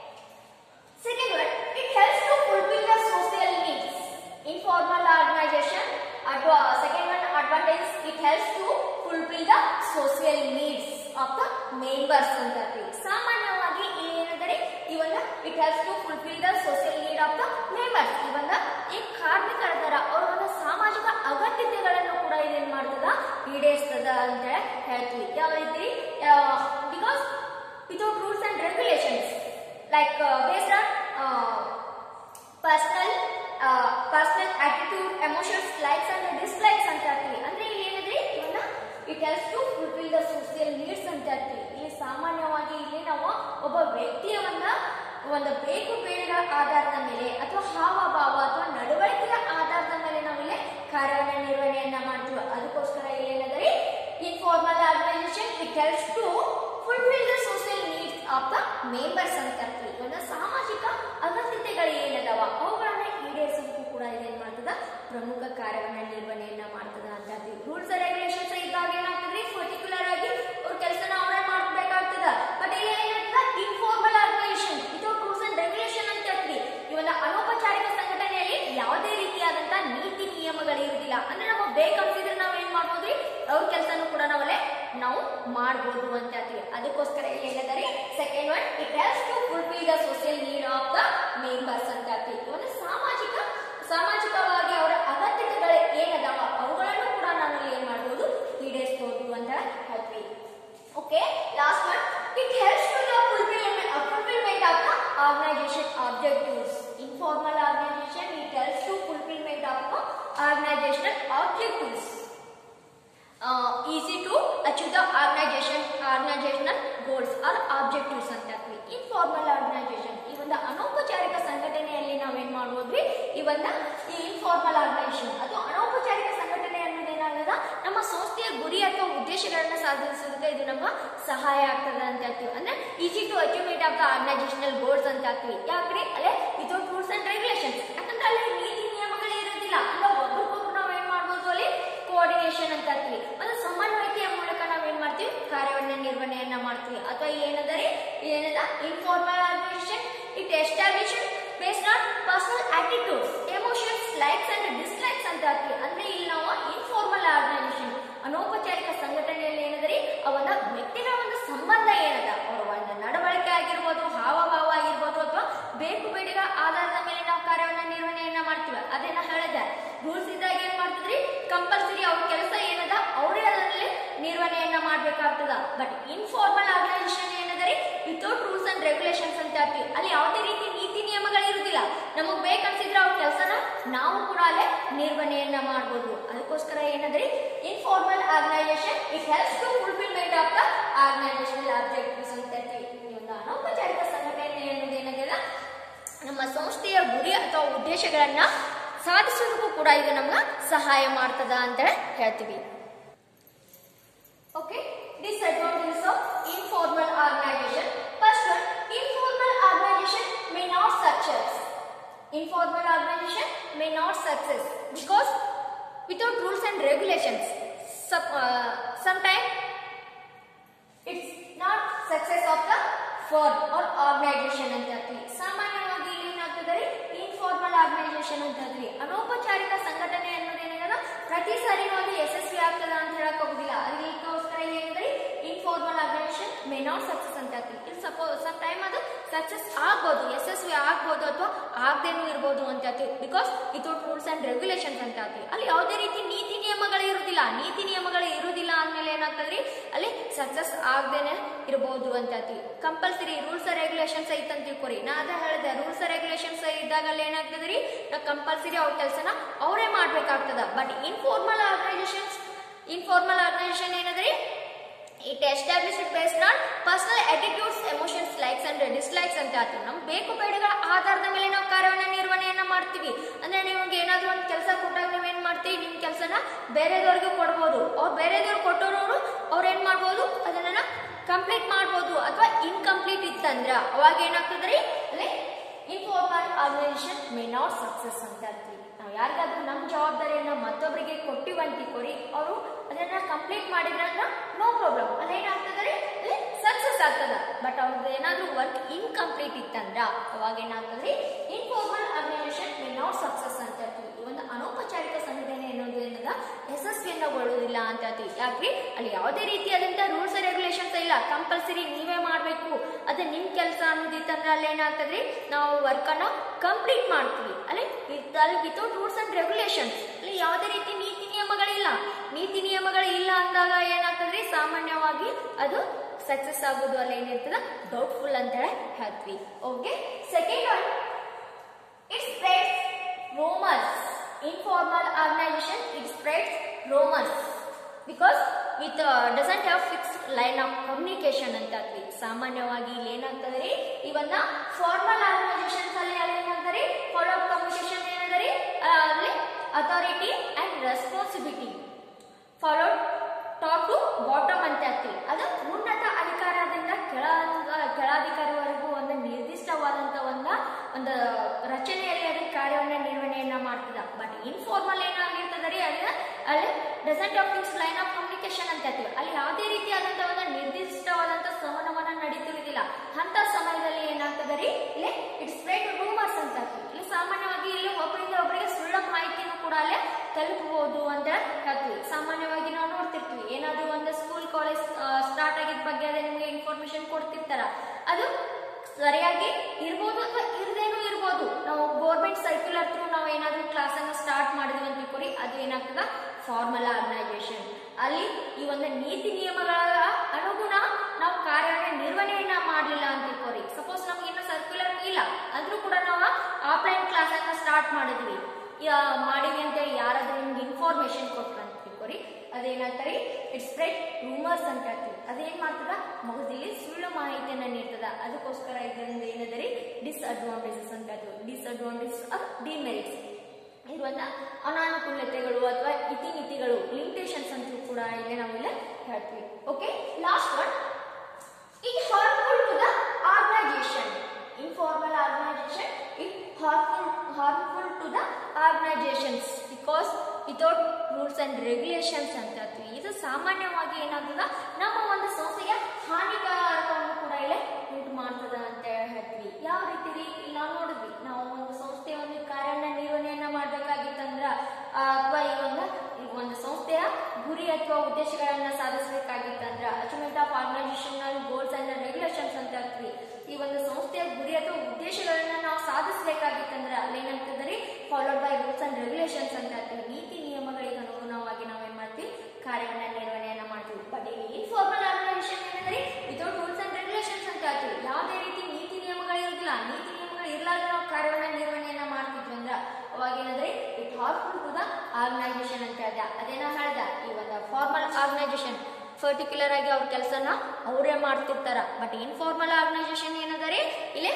Second one, it helps to fulfill the social needs. Informal organization. Adva- second one advantage, it helps to fulfill the social needs of the members ಅಂತ ಹೇಳ್ತೀವಿ. ಸಾಮಾನ್ಯವಾಗಿ ಇಲ್ಲಿ ಏನಂದರೆ ಇವನ್ನ it helps to fulfil the social need of the members ಇವನ್ನ ಈ ಕಾರ್ಮಿಕರ ತರ ಅವರ ಒಂದು ಸಾಮಾಜಿಕ ಅಗತ್ಯತೆಗಳನ್ನು ಕೂಡ ಇದೇನ್ ಮಾಡ್ತದ ಈಡೇರಿಸ್ತದ ಅಂತ ಹೇಳ್ತೀವಿ ಯಾವ ರೀತಿ because without rules and regulations like uh, based on uh, personal uh, personal attitude emotions likes and dislikes ಅಂತ ಹೇಳ್ತೀವಿ ಅಂದ್ರೆ ಇಲ್ಲಿ ಏನಿದೆ ಇವನ್ನ it helps to fulfil the social needs ಅಂತ ಹೇಳ್ತೀವಿ ಇಲ್ಲಿ ಸಾಮಾನ್ಯವಾಗಿ ಇಲ್ಲಿ ನಾವು ಒಬ್ಬ ವ್ಯಕ್ತಿಯವನ್ನ ಒಂದು ಬೇಕು ಬೇಡಗಳ ಆಧಾರದ ಮೇಲೆ ಅಥವಾ ಹಾವಭಾವ ಅಥವಾ ನಡವಳಿಕೆಯ ಆಧಾರದ ಮೇಲೆ ನಾವು ಇಲ್ಲಿ ಕಾರ್ಯವನ್ನ ನಿರ್ವಹಣೆಯನ್ನ ಮಾಡ್ತೀವಿ ಅದಕ್ಕೋಸ್ಕರ ಇಲ್ಲಿ ಏನಂದ್ರೆ informal organisation it helps to fulfil the social needs of the members ಅಂತ ಹೇಳ್ತೀವಿ ಒಂದು ಸಾಮಾಜಿಕ ಅಗತ್ಯತೆಗಳು ಏನದಾವ ಅವುಗಳನ್ನ ಈಡೇರಿಸೋದಕ್ಕೂ ಕೂಡ ಇದೇನ್ ಮಾಡ್ತದ ಪ್ರಮುಖ ಕಾರ್ಯವನ್ನ ನಿರ್ವಹಣೆಯನ್ನ ಮಾಡ್ತದ ಅಂತ ಹೇಳ್ತೀವಿ ರೂಲ್ಸ್ ರೆಗ್ಯುಲೇಷನ್ಸ್ ಇದ್ದಾಗ ಏನಾಗ್ತದ್ರಿ ಪರ್ಟಿಕ್ಯುಲರ್ ಆಗಿ ಅವ್ರ ಕೆಲಸನ ಅವರೇ ಮಾಡ್ಬೇಕಾಗ್ತದ ಬಟ್ ಇಲ್ಲಿ ಏನಾಗ್ತದ informal organisation without rules and regulation ಅಂತ ಹೇಳ್ತೀವಿ ಇವನ್ನ ಅನೌಪಚಾರಿಕ ಸಂಘಟನೆಯಲ್ಲಿ ಯಾವುದೇ ರೀತಿಯಾದಂತ ನೀತಿ ನಿಯಮಗಳು ಇರುವುದಿಲ್ಲ ಅಂದ್ರೆ ನಮಗೆ ಬೇಕನ್ಸಿದ್ರೆ ನಾವ್ ಏನ್ ಮಾಡ್ಬೋದ್ರಿ ಅವ್ರ ಕೆಲಸನೂ ಕೂಡ ನಾವಲ್ಲೇ ನಾವು ಮಾಡ್ಬೋದು ಅಂತ ಹೇಳ್ತೀವಿ ಅದಕ್ಕೋಸ್ಕರ ಇಲ್ಲಿ ಏನದರಿ second one it helps to fulfil the social need of the members ಅಂತ ಹೇಳ್ತೀವಿ ಒಂದು ಸಾಮಾಜಿಕ ಸಾಮಾಜಿಕವಾಗಿ ಅವರ ಅಗತ್ಯತೆಗಳು ಏನದಾವ ಅವುಗಳನ್ನು ಕೂಡ ನಾವು ಇಲ್ಲಿ ಏನ್ ಮಾಡ್ಬೋದು ಈಡೇರಿಸಬಹುದು ಅಂತ ಹೇಳ್ತೀವಿ okay last one it helps to the fulfilment fulfilment of the organisation objectives informal organisation it helps to fulfilment of the organisational objectives uh, easy to achieve the organization organizational goals or objectives ಅಂತ ಹೇಳ್ತೀವಿ informal organisation ಈ ಒಂದು ಅನೌಪಚಾರಿಕ ಸಂಘಟನೆಯಲ್ಲಿ ನಾವೇನ್ ಮಾಡ್ಬೋದ್ರಿ ಈ ಒಂದು ಈ ಇನ್ಫಾರ್ಮಲ್ ಆರ್ಗನೈಸೇಷನ್ ಅದು ಅನೌಪಚಾರಿಕ ಸಂಘಟನೆ ಅನ್ನೋದೇನಾಗದ ನಮ್ಮ ಸಂಸ್ಥೆಯ ಗುರಿ ಅಥವಾ ಉದ್ದೇಶಗಳನ್ನ ಸಾಧಿಸೋದಕ್ಕೆ ಇದು ನಮ್ಮ ಸಹಾಯ ಆಗ್ತದೆ ಅಂತ ಹೇಳ್ತೀವಿ ಅಂದ್ರೆ easy to achievement of the organisational goals ಅಂತ ಹೇಳ್ತೀವಿ ಯಾಕ್ರಿ ಅಲ್ಲೇ ವಿತೌಟ್ ರೂಲ್ಸ್ ಅಂಡ್ ರೆಗ್ಯುಲೇಷನ್ಸ್ ಯಾಕಂದ್ರೆ ಅಲ್ಲಿ ನೀತಿ ನಿಯಮಗಳು ಇರೋದಿಲ್ಲ ಅಲ್ಲ ಒಬ್ರಿಗೊಬ್ರು ನಾವ್ ಏನ್ ಮಾಡ್ಬೋದು ಅಲ್ಲಿ ಕೋಆರ್ಡಿನೇಷನ್ ಅಂತ ಹೇಳ್ತೀವಿ ಒಂದು ಸಮನ್ವಯತೆಯ ಮೂಲಕ ನಾವ್ ಏನ್ ಮಾಡ್ತೀವಿ ಕಾರ್ಯವನ್ನ ನಿರ್ವಹಣೆಯನ್ನ ಮಾಡ್ತೀವಿ ಅಥವಾ ಏನದರಿ ಏನದ informal organisation it establish based on personal attitudes emotions likes and dislikes ಅಂತ ಹೇಳ್ತೀವಿ ಅಂದ್ರೆ ಇಲ್ಲಿ ನಾವು ಇನ್ಫಾರ್ಮಲ್ ಆರ್ಗನೈಸೇಷನ್ ಅನೌಪಚಾರಿಕ ಸಂಘಟನೆಯಲ್ಲಿ ಏನದರಿ ಅವನ ವ್ಯಕ್ತಿಗಳ ಒಂದು ಸಂಬಂಧ ಏನದ ಅವರ ಒಂದು ನಡವಳಿಕೆ ಆಗಿರ್ಬೋದು ಹಾವಭಾವ ಆಗಿರ್ಬೋದು ಅಥವಾ ಬೇಕು ಬೇಡಿಗಳ ಆಧಾರದ ಮೇಲೆ ನಾವು ಕಾರ್ಯವನ್ನ ನಿರ್ವಹಣೆಯನ್ನ ಮಾಡ್ತೀವಿ ಅದೇನ ಹೇಳಿದೆ ರೂಲ್ಸ್ ಇದ್ದಾಗ ಏನ್ ಮಾಡ್ತದ್ರಿ ಕಂಪಲ್ಸರಿ ಅವ್ರ ಕೆಲಸ ಏನದ ಅವರೇ ಅದರಲ್ಲಿ ನಿರ್ವಹಣೆಯನ್ನ ಮಾಡ್ಬೇಕಾಗ್ತದ ಬಟ್ ಇನ್ಫಾರ್ಮಲ್ ಆರ್ಗನೈಸೇಷನ್ ಏನದರಿ ವಿತೌಟ್ ರೂಲ್ಸ್ ಅಂಡ್ ರೆಗ್ಯುಲೇಷನ್ಸ್ ಅಂತ ಹೇಳ್ತೀವಿ ಅಲ್ಲಿ ಯಾವುದೇ ರೀತಿ ನೀತಿ ನಿಯಮಗಳು ಇರುವುದಿಲ್ಲ ನಮಗ್ ಬೇಕನ್ಸಿದ್ರೆ ಅವ್ರ ಕೆಲಸನ ನಾವು ಕೂಡ ಅಲ್ಲೇ ನಿರ್ವಹಣೆಯನ್ನ ಮಾಡ್ಬೋದು ಅದಕ್ಕೋಸ್ಕರ ಏನದ್ರಿ informal organisation it helps to fulfilment of the organisational objectives ಅಂತ ಹೇಳ್ತೀವಿ ಈ ಒಂದು ಅನೌಪಚಾರಿಕ ಸಂಘಟನೆ ಅನ್ನೋದು ಏನಾಗಿದೆ ನಮ್ಮ ಸಂಸ್ಥೆಯ ಗುರಿ ಅಥವಾ ಉದ್ದೇಶಗಳನ್ನ ಸಾಧಿಸೋದಕ್ಕೂ ಕೂಡ ಇದು ನಮ್ಗೆ ಸಹಾಯ ಮಾಡ್ತದ ಅಂತ ಹೇಳ್ತೀವಿ okay disadvantages of informal organisation first one informal organisation may not success informal organisation may not success because without rules and regulations sometimes it's not success of the firm or organisation ಅಂತ ಹೇಳ್ತೀವಿ ಸಾಮಾನ್ಯವಾಗಿ ಇಲ್ಲಿ ಏನಾಗ್ತದೆ informal organisation ಅಂತ ಹೇಳ್ತೀವಿ ಅನೌಪಚಾರಿಕ ಸಂಘಟನೆ ಅನ್ನೋದೇನಿದೆ ಪ್ರತಿ ಸಾರಿ ಅದು ಯಶಸ್ವಿ ಆಗ್ತದ ಅಂತ ಹೇಳಕ್ ಹೋಗುದಿಲ್ಲ ಅದಕ್ಕೋಸ್ಕರ ಏನಿದೆ informal organisation may not success ಅಂತ ಹೇಳ್ತೀವಿ ಇಲ್ಲಿ ಸಪೋಸ್ ಸಮ್ ಟೈಮ್ ಅದು ಸಕ್ಸಸ್ ಆಗ್ಬೋದು ಯಶಸ್ವಿ ಆಗ್ಬೋದು ಅಥವಾ ಆಗದೇನೂ ಇರ್ಬೋದು ಅಂತ ಹೇಳ್ತೀವಿ because without rules and regulations ಅಂತ ಹೇಳ್ತೀವಿ ಅಲ್ಲಿ ಯಾವುದೇ ರೀತಿ ನೀತಿ ನಿಯಮಗಳು ಇರುವುದಿಲ್ಲ ನೀತಿ ನಿಯಮಗಳು ಇರುವುದಿಲ್ಲ ಅಂದ್ಮೇಲೆ ಏನಾಗ್ತದ್ರಿ ಅಲ್ಲಿ ಸಕ್ಸಸ್ ಆಗದೇನೆ ಇರಬಹುದು ಅಂತ ಹೇಳ್ತೀವಿ ಕಂಪಲ್ಸರಿ ರೂಲ್ಸ್ ರೆಗ್ಯುಲೇಷನ್ಸ್ ಐತೆ ಅಂತ ತಿಳ್ಕೊರಿ ನಾ ಅದೇ ಹೇಳಿದೆ ರೂಲ್ಸ್ ರೆಗ್ಯುಲೇಷನ್ಸ್ ಇದ್ದಾಗ ಅಲ್ಲಿ ಏನಾಗ್ತದ್ರಿ ನಾವು ಕಂಪಲ್ಸರಿ ಅವ್ರ ಕೆಲಸನ ಅವರೇ ಮಾಡ್ಬೇಕಾಗ್ತದ but informal organisations informal organisation ಏನದ್ರಿ it established based on personal attitudes emotions likes and dislikes ಅಂತ ಹೇಳ್ತೀವಿ ನಮ್ ಬೇಕು ಬೇಡಗಳ ಆಧಾರದ ಮೇಲೆ ನಾವು ಕಾರ್ಯವನ್ನ ನಿರ್ವಹಣೆಯನ್ನ ಮಾಡ್ತೀವಿ ಅಂದ್ರೆ ನಿಮ್ಗೆ ಏನಾದ್ರೂ ಒಂದು ಕೆಲಸ ಕೊಟ್ಟಾಗ ನೀವೇನ್ ಮಾಡ್ತೀವಿ ನಿಮ್ ಕೆಲಸನ ಬೇರೆದವ್ರಿಗೆ ಕೊಡ್ಬೋದು ಅವ್ರು ಬೇರೆದವ್ರು ಕೊಟ್ಟೋರವರು ಅವ್ರು ಏನ್ ಮಾಡ್ಬೋದು ಅದನ್ನ ಕಂಪ್ಲೀಟ್ ಮಾಡ್ಬೋದು ಅಥವಾ ಇನ್ಕಂಪ್ಲೀಟ್ ಇತ್ತಂದ್ರ ಅವಾಗ ಏನಾಗ್ತದ್ರಿ ಅಲ್ಲಿ informal organisation may not success ಅಂತ ಹೇಳ್ತೀವಿ ನಾವು ಯಾರಿಗಾದ್ರೂ ನಮ್ಮ ಜವಾಬ್ದಾರಿಯನ್ನ ಮತ್ತೊಬ್ಬರಿಗೆ ಕೊಟ್ಟಿವಂತಿ ಕೊಡಿ ಅವರು ಅದನ್ನ ಕಂಪ್ಲೀಟ್ ಮಾಡಿದ್ರಂದ್ರ ನೋ ಪ್ರಾಬ್ಲಮ್ ಅಲ್ಲೇನಾಗ್ತದ್ರಿ ಅಲ್ಲಿ ಸಕ್ಸಸ್ ಆಗ್ತದ ಬಟ್ ಅವ್ರದ್ದು ಏನಾದ್ರೂ ವರ್ಕ್ ಇನ್ಕಂಪ್ಲೀಟ್ ಇತ್ತಂದ್ರ ಅವಾಗ ಏನಾಗ್ತದ್ರಿ informal organisation may not success ಅಂತ ಹೇಳ್ತೀವಿ ಈ ಒಂದು ಅನೌಪಚಾರಿಕ ಸಂಘಟನೆ ಅನ್ನೋದು ಏನದ ಯಶಸ್ವಿಯನ್ನಗೊಳ್ಳುವುದಿಲ್ಲ ಅಂತ ಹೇಳ್ತೀವಿ ಯಾಕ್ರಿ ಅಲ್ಲಿ ಯಾವುದೇ ರೀತಿಯಾದಂತ ರೂಲ್ಸ್ ರೆಗ್ಯುಲೇಷನ್ಸ್ ಇಲ್ಲ ಕಂಪಲ್ಸರಿ ನೀವೇ ಮಾಡಬೇಕು ಅದು ನಿಮ್ ಕೆಲಸ ಅನ್ನೋದಿತ್ತಂದ್ರೆ ಅಲ್ಲಿ ಏನಾಗ್ತದ್ರಿ ನಾವು ವರ್ಕ್ ಅನ್ನ ಕಂಪ್ಲೀಟ್ ಮಾಡ್ತೀವಿ ಅಲ್ಲಿ ಅಲ್ಲಿ ವಿತೌಟ್ ರೂಲ್ಸ್ ಅಂಡ್ ರೆಗ್ಯುಲೇಷನ್ಸ್ ಅಲ್ಲಿ ಯಾವುದೇ ರೀತಿ ನೀತಿ ನಿಯಮಗಳಿಲ್ಲ ನೀತಿ ನಿಯಮಗಳು ಇಲ್ಲ ಅಂದಾಗ ಏನಾಗ್ತದ್ರಿ ಸಾಮಾನ್ಯವಾಗಿ ಅದು ಸಕ್ಸಸ್ ಆಗೋದು ಅಲ್ಲಿ ಏನಿರ್ತದ ಡೌಟ್ಫುಲ್ ಅಂತ ಹೇಳಿ ಹೇಳ್ತೀವಿ okay second one it spreads rumors informal organization it spreads rumors because it uh, doesn't have fixed line of communication ಅಂತ ಹೇಳ್ತೀವಿ ಸಾಮಾನ್ಯವಾಗಿ ಇಲ್ಲಿ ಏನಾಗ್ತದೆ ರೀ ಇವನ್ನ ಫಾರ್ಮಲ್ ಆರ್ಗನೈಸೇಷನ್ಸ್ ಅಲ್ಲಿ ಅಲ್ಲಿ ಏನಾಗ್ತದೆ ಫಾಲೋ ಅಪ್ ಕಮ್ಯುನಿಕೇಶನ್ ಏನದ ರೀ ಅಲ್ಲಿ authority and responsibility followed top to bottom ಅಂತ ಹೇಳ್ತೀವಿ ಅದು ಉನ್ನತ ಅಧಿಕಾರದಿಂದ ಕೆಳ ಕೆಳಾಧಿಕಾರಿವರೆಗೂ ಒಂದು ನಿರ್ದಿಷ್ಟವಾದಂತ ಒಂದು ಒಂದು ರಚನೆಯಲ್ಲಿ ಅದನ್ನ ಕಾರ್ಯವನ್ನ ನಿರ್ವಹಣೆಯನ್ನ ಮಾಡ್ತದ ಬಟ್ ಇನ್ಫಾರ್ಮಲ್ ಏನಾಗಿರ್ತದ ರೀ ಅಲ್ಲಿ ಅಲ್ಲಿ doesn't of fix line of communication ಅಂತ ಹೇಳ್ತೀವಿ ಅಲ್ಲಿ ಯಾವುದೇ ರೀತಿಯಾದಂತ ಒಂದು ನಿರ್ದಿಷ್ಟವಾದಂತ ಸಂವಹನವನ್ನ ನಡೀತಿರುವುದಿಲ್ಲ ಅಂತ ಸಮಯದಲ್ಲಿ ಏನಾಗ್ತದ ರೀ ಇಲ್ಲಿ ಇಟ್ ಸ್ಪ್ರೆಡ್ ರೂಮರ್ಸ್ ಅಂತ ಹೇಳ್ತೀವಿ ಇಲ್ಲಿ ಸಾಮಾನ್ಯವಾಗಿ ಇಲ್ಲಿ ಒಬ್ಬರಿಂದ ಒಬ್ಬರಿಗೆ ಸುಳ್ಳ ಮಾಹಿತಿನೂ ಕೂಡ ಅಲ್ಲೇ ತಲುಪಬಹುದು ಅಂತ ಹೇಳ್ತೀವಿ ಸಾಮಾನ್ಯವಾಗಿ ನಾವು ನೋಡ್ತಿರ್ತೀವಿ ಏನಾದ್ರೂ ಒಂದು ಸ್ಕೂಲ್ ಕಾಲೇಜ್ ಸ್ಟಾರ್ಟ್ ಆಗಿದ ಬಗ್ಗೆ ಅದೇ ನಿಮಗೆ ಇನ್ಫಾರ್ಮೇಶನ್ ಕೊಡ್ತಿರ್ತಾರ ಅದು ಸರಿಯಾಗಿ ಇರ್ಬೋದು ಅಥವಾ ಇರದೇನೂ ಇರ್ಬೋದು ನಾವು ಗೋರ್ಮೆಂಟ್ ಸರ್ಕ್ಯುಲರ್ ಥ್ರೂ ನಾವು ಏನಾದ್ರೂ ಕ್ಲಾಸ್ ಅನ್ನ ಸ್ಟಾರ್ಟ್ ಮಾಡಿದ್ವಿ ಅಂತ ತಿಳ್ಕೊರಿ ಅದು ಏನಾಗ್ತದ ಫಾರ್ಮಲ್ ಆರ್ಗನೈಸೇಷನ್ ಅಲ್ಲಿ ಈ ಒಂದು ನೀತಿ ನಿಯಮಗಳ ಅನುಗುಣ ನಾವು ಕಾರ್ಯವನ್ನ ನಿರ್ವಹಣೆಯನ್ನ ಮಾಡಲಿಲ್ಲ ಅಂತ ತಿಳ್ಕೊರಿ ಸಪೋಸ್ ನಮ್ಗೆ ಇನ್ನೂ ಸರ್ಕ್ಯುಲರ್ ಇಲ್ಲ ಆದ್ರೂ ಕೂಡ ನಾವು ಆಫ್ಲೈನ್ ಕ್ಲಾಸ್ ಅನ್ನ ಸ್ಟಾರ್ಟ್ ಮಾಡಿದ್ವಿ ಯಾ- ಮಾಡಿವಿ ಅಂತೇಳಿ ಯಾರಾದ್ರೂ ನಿಮ್ಗೆ ಇನ್ಫಾರ್ಮೇಶನ್ ಕೊಟ್ರ ಅಂತ ತಿಳ್ಕೊರಿ ಅದೇನಂತಾರೆ ಇಟ್ ಸ್ಪ್ರೆಡ್ ರೂಮರ್ಸ್ ಅಂತ ಹೇಳ್ತೀವಿ ಅದೇನ್ ಮಾಡ್ತದ ಮಗದಲ್ಲಿ ಸುಳ್ಳು ಮಾಹಿತಿಯನ್ನ ನೀಡ್ತದ ಅದಕ್ಕೋಸ್ಕರ ಇದರಿಂದ ಏನದರಿ ಡಿಸ್ಅಡ್ವಾಂಟೇಜಸ್ ಅಂತ ಹೇಳ್ತೀವಿ ಡಿಸ್ಅಡ್ವಾಂಟೇಜಸ್ ಆರ್ ಡಿಮೆರಿಟ್ಸ್ ಇರುವಂತ ಅನಾನುಕೂಲತೆಗಳು ಅಥವಾ ಇತಿಮಿತಿಗಳು ಲಿಮಿಟೇಷನ್ಸ್ ಅಂತೂ ಕೂಡ ಇಲ್ಲಿ ನಾವಿಲ್ಲ ಹೇಳ್ತೀವಿ okay last one it harmful to the organization informal organization it harmful harmful to the organizations because without rules and regulations ಅಂತ ಹೇಳ್ತೀವಿ ಇದು ಸಾಮಾನ್ಯವಾಗಿ ಏನಾಗ್ತದ ನಮ್ಮ ಒಂದು ಸಂಸ್ಥೆಗೆ ಹಾನಿಕಾರಕವನ್ನು ಕೂಡ ಇಲ್ಲಿ ಉಂಟು ಮಾಡ್ತದ ಅಂತ ಹೇಳ್ತೀವಿ ಯಾವ ರೀತಿ ರೀ ಇಲ್ಲಿ ನಾವು ನೋಡಿದ್ವಿ ನಾವು ಒಂದು ಸಂಸ್ಥೆಯ ಒಂದು ಕಾರ್ಯನ ನಿರ್ವಹಣೆಯನ್ನ ಮಾಡ್ಬೇಕಾಗಿತ್ತಂದ್ರ ಅಥವಾ ಈ ಒಂದು ಈ ಒಂದು ಸಂಸ್ಥೆಯ ಗುರಿ ಅಥವಾ ಉದ್ದೇಶಗಳನ್ನ ಸಾಧಿಸಬೇಕಾಗಿತ್ತಂದ್ರ achievement of organisational goals and regulations ಅಂತ ಹೇಳ್ತೀವಿ ಈ ಒಂದು ಸಂಸ್ಥೆಯ ಗುರಿ ಅಥವಾ ಉದ್ದೇಶಗಳನ್ನ ನಾವು ಸಾಧಿಸಬೇಕಾಗಿತ್ತಂದ್ರ ಅಲ್ಲೇನಾಗ್ತದೆ followed by rules and regulations ಅಂತ ಹೇಳ್ತೀವಿ ನೀತಿ ನಿಯಮಗಳಿಗೆ ಅನುಗುಣವಾಗಿ ನಾವೇನ್ ಮಾಡ್ತೀವಿ ಕಾರ್ಯವನ್ನ ನಿರ್ವಹಣೆಯನ್ನ ಮಾಡ್ತೀವಿ ಬಟ್ ಇಲ್ಲಿ ಇನ್ಫಾರ್ಮಲ್ ಆರ್ಗನೈಸೇಷನ್ ಏನಂದ್ರೆ ವಿತೌಟ್ ರೂಲ್ಸ್ ಅಂಡ್ ರೆಗ್ಯುಲೇಷನ್ಸ್ ಅಂತ ಹೇಳ್ತೀವಿ ಯಾವುದೇ ರೀತಿ ನೀತಿ ನಿಯಮಗಳು ಇರೋದಿಲ್ಲ ನೀತಿ ನಿಯಮಗಳು ಇರ್ಲಾರ್ದೆ ನಾವು ಕಾರ್ಯವನ್ನ ನಿರ್ವಹಣೆಯನ್ನ ಮಾಡ್ತಿದ್ವಿ ಅಂದ್ರ ಅವಾಗ ಏನಂದ್ರೆ it harmful to the organisation ಅಂತ ಹೇಳ್ದ ಅದೇನ ಹೇಳ್ದ ಈ ಒಂದು ಫಾರ್ಮಲ್ ಆರ್ಗನೈಸೇಷನ್ ಪರ್ಟಿಕ್ಯುಲರ್ ಆಗಿ ಅವ್ರ ಕೆಲಸನ ಅವರೇ ಮಾಡ್ತಿರ್ತಾರ ಬಟ್ ಇನ್ಫಾರ್ಮಲ್ ಆರ್ಗನೈಸೇಷನ್ ಏನದ ರೀ ಇಲ್ಲಿ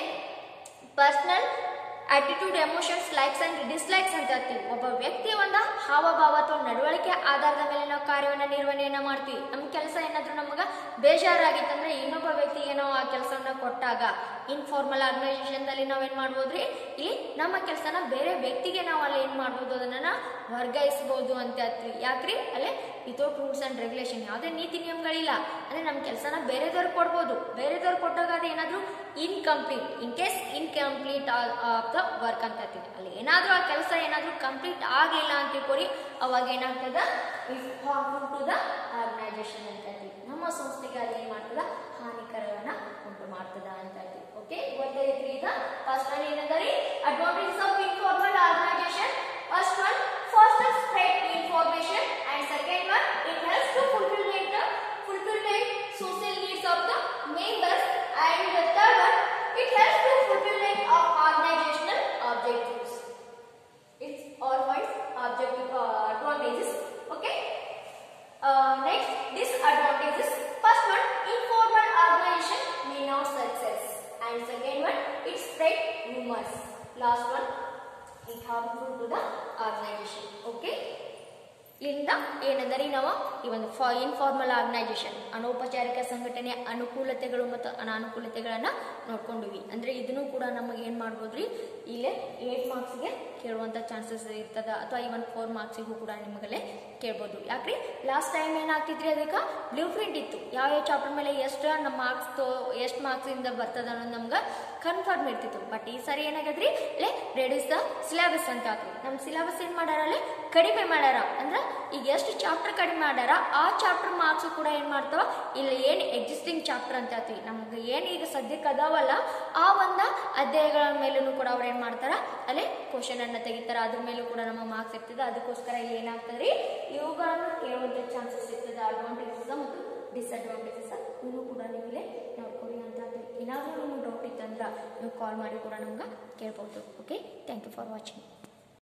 personal attitude emotions likes and dislikes ಅಂತ ಹೇಳ್ತೀವಿ ಒಬ್ಬ ವ್ಯಕ್ತಿಯ ಒಂದು ಹಾವಭಾವ ಅಥವಾ ನಡವಳಿಕೆ ಆಧಾರದ ಮೇಲೆ ನಾವು ಕಾರ್ಯವನ್ನ ನಿರ್ವಹಣೆಯನ್ನ ಮಾಡ್ತೀವಿ ನಮ್ಮ ಕೆಲಸ ಏನಾದ್ರೂ ನಮಗ ಬೇಜಾರಾಗಿತ್ತಂದ್ರೆ ಇನ್ನೊಬ್ಬ ವ್ಯಕ್ತಿಗೆ ನಾವು ಆ ಕೆಲಸವನ್ನ ಕೊಟ್ಟಾಗ ಇನ್ಫಾರ್ಮಲ್ ಆರ್ಗನೈಸೇಷನ್ದಲ್ಲಿ ನಾವೇನ್ ಮಾಡ್ಬೋದ್ರಿ ಇಲ್ಲಿ ನಮ್ಮ ಕೆಲಸನ ಬೇರೆ ವ್ಯಕ್ತಿಗೆ ನಾವು ಅಲ್ಲಿ ಏನ್ ಮಾಡ್ಬೋದು ಅದನ್ನ ನಾವು ವರ್ಗಾಯಿಸಬಹುದು ಅಂತ ಹೇಳ್ತೀವಿ ಯಾಕ್ರಿ ಅಲ್ಲೇ ವಿತೌಟ್ ರೂಲ್ಸ್ ಅಂಡ್ ರೆಗ್ಯುಲೇಷನ್ ಯಾವುದೇ ನೀತಿ ನಿಯಮಗಳಿಲ್ಲ ಅಂದ್ರೆ ನಮ್ಮ ಕೆಲಸನ ಬೇರೆದವ್ರಿಗೆ ಕೊಡ್ಬೋದು ಬೇರೆದವ್ರಿಗೆ ಕೊಟ್ಟಾಗ ಅದು ಏನಾದ್ರೂ incomplete in case incomplete of the work ಅಂತ ಹೇಳ್ತೀವಿ ಅಲ್ಲಿ ಏನಾದ್ರೂ ಆ ಕೆಲಸ ಏನಾದ್ರೂ ಕಂಪ್ಲೀಟ್ ಆಗ್ಲಿಲ್ಲ ಅಂತ ತಿಳ್ಕೊರಿ ಅವಾಗ ಏನಾಗ್ತದ is harmful to the organisation ಅಂತ ಹೇಳ್ತೀವಿ ನಮ್ಮ ಸಂಸ್ಥೆಗೆ ಅದು ಏನ್ ಮಾಡ್ತದ ಹಾನಿಕರವನ್ನ ಉಂಟು ಮಾಡ್ತದ ಅಂತ ಹೇಳ್ತೀವಿ ಓಕೆ ಗೊತ್ತೈತ್ರಿ ಈಗ ಫಸ್ಟ್ ಒನ್ ಏನಂದ್ರಿ advantages of informal organisation first one faster spread information and second one it helps to fulfilment the fulfilment social needs of the members and the third one it helps to fulfilment of organisational objectives it's all points objective uh, advantages okay uh, next disadvantages first one informal organization may not success and second one it spread rumors last one it harmful to the organization okay ಇಲ್ಲಿಂದ ಏನಂದರೆ ನಾವು ಈ ಒಂದು ಫಾ informal organisation ಅನೌಪಚಾರಿಕ ಸಂಘಟನೆಯ ಅನುಕೂಲತೆಗಳು ಮತ್ತು ಅನಾನುಕೂಲತೆಗಳನ್ನು ನೋಡ್ಕೊಂಡಿವಿ ಅಂದರೆ ಇದನ್ನು ಕೂಡ ನಮಗೆ ಏನು ಮಾಡ್ಬೋದು ರೀ ಇಲ್ಲೇ ಏಟ್ ಮಾರ್ಕ್ಸ್ಗೆ ಕೇಳುವಂಥ ಚಾನ್ಸಸ್ ಇರ್ತದ ಅಥವಾ ಇವನ್ ಫೋರ್ ಮಾರ್ಕ್ಸಿಗೂ ಕೂಡ ನಿಮಗಲ್ಲೇ ಕೇಳ್ಬೋದು ಯಾಕ್ರಿ ಲಾಸ್ಟ್ ಟೈಮ್ ಏನಾಗ್ತಿದ್ರಿ ಅದಕ್ಕೆ ಬ್ಲೂ ಪ್ರಿಂಟ್ ಇತ್ತು ಯಾವ ಯಾವ ಚಾಪ್ಟರ್ ಮೇಲೆ ಎಷ್ಟು ನಮ್ಮ ಮಾರ್ಕ್ಸ್ ತೋ ಎಷ್ಟು ಮಾರ್ಕ್ಸಿಂದ ಬರ್ತದ ಅನ್ನೋದು ನಮ್ಗೆ ಕನ್ಫರ್ಮ್ ಇರ್ತಿತ್ತು ಬಟ್ ಈ ಸಾರಿ ಏನಾಗದ್ರಿ ಲೇ ರೆಡ್ಯೂಸ್ ದ ಸಿಲೆಬಸ್ ಅಂತ ಆತ್ರಿ ನಮ್ಮ ಸಿಲೆಬಸ್ ಏನು ಮಾಡ್ಯಾರ ಅಲ್ಲಿ ಕಡಿಮೆ ಮಾಡ್ಯಾರ ಅಂದ್ರೆ ಈಗ ಎಷ್ಟು ಚಾಪ್ಟರ್ ಕಡಿಮೆ ಮಾಡ್ಯಾರ ಆ ಚಾಪ್ಟರ್ ಮಾರ್ಕ್ಸ್ ಕೂಡ ಏನು ಮಾಡ್ತಾವ ಇಲ್ಲಿ ಏನು ಎಕ್ಸಿಸ್ಟಿಂಗ್ ಚಾಪ್ಟರ್ ಅಂತ ಆತ್ರಿ ನಮ್ಗೆ ಏನು ಈಗ ಸದ್ಯಕ್ಕೆ ಅದಾವಲ್ಲ ಆ ಒಂದು ಅಧ್ಯಾಯಗಳ ಮೇಲೂ ಕೂಡ ಅವ್ರು ಏನು ಮಾಡ್ತಾರ ಅಲ್ಲೇ ಕ್ವಶನ್ ಅನ್ನ ತೆಗಿತಾರ ಅದ್ರ ಮೇಲೂ ಕೂಡ ನಮ್ಮ ಮಾರ್ಕ್ಸ್ ಇರ್ತದೆ ಅದಕ್ಕೋಸ್ಕರ ಇಲ್ಲಿ ಏನಾಗ್ತದ್ರಿ ಇವುಗಳನ್ನು ಕೇಳುವಂಥ ಚಾನ್ಸಸ್ ಇರ್ತದೆ ಅಡ್ವಾಂಟೇಜಸ್ ಮತ್ತು ಡಿಸ್ಅಡ್ವಾಂಟೇಜಸ್ ಇವು ಕೂಡ ನೀವು ಇಲ್ಲಿ ನೋಡ್ಕೊಳ್ಳಿ ಅಂತ ಏನಾದರೂ ನಿಮ್ಗೆ ಡೌಟ್ ಇತ್ತಂದ್ರೆ ನೀವು ಕಾಲ್ ಮಾಡಿ ಕೂಡ ನಮ್ಗೆ ಕೇಳ್ಬೋದು okay thank you for watching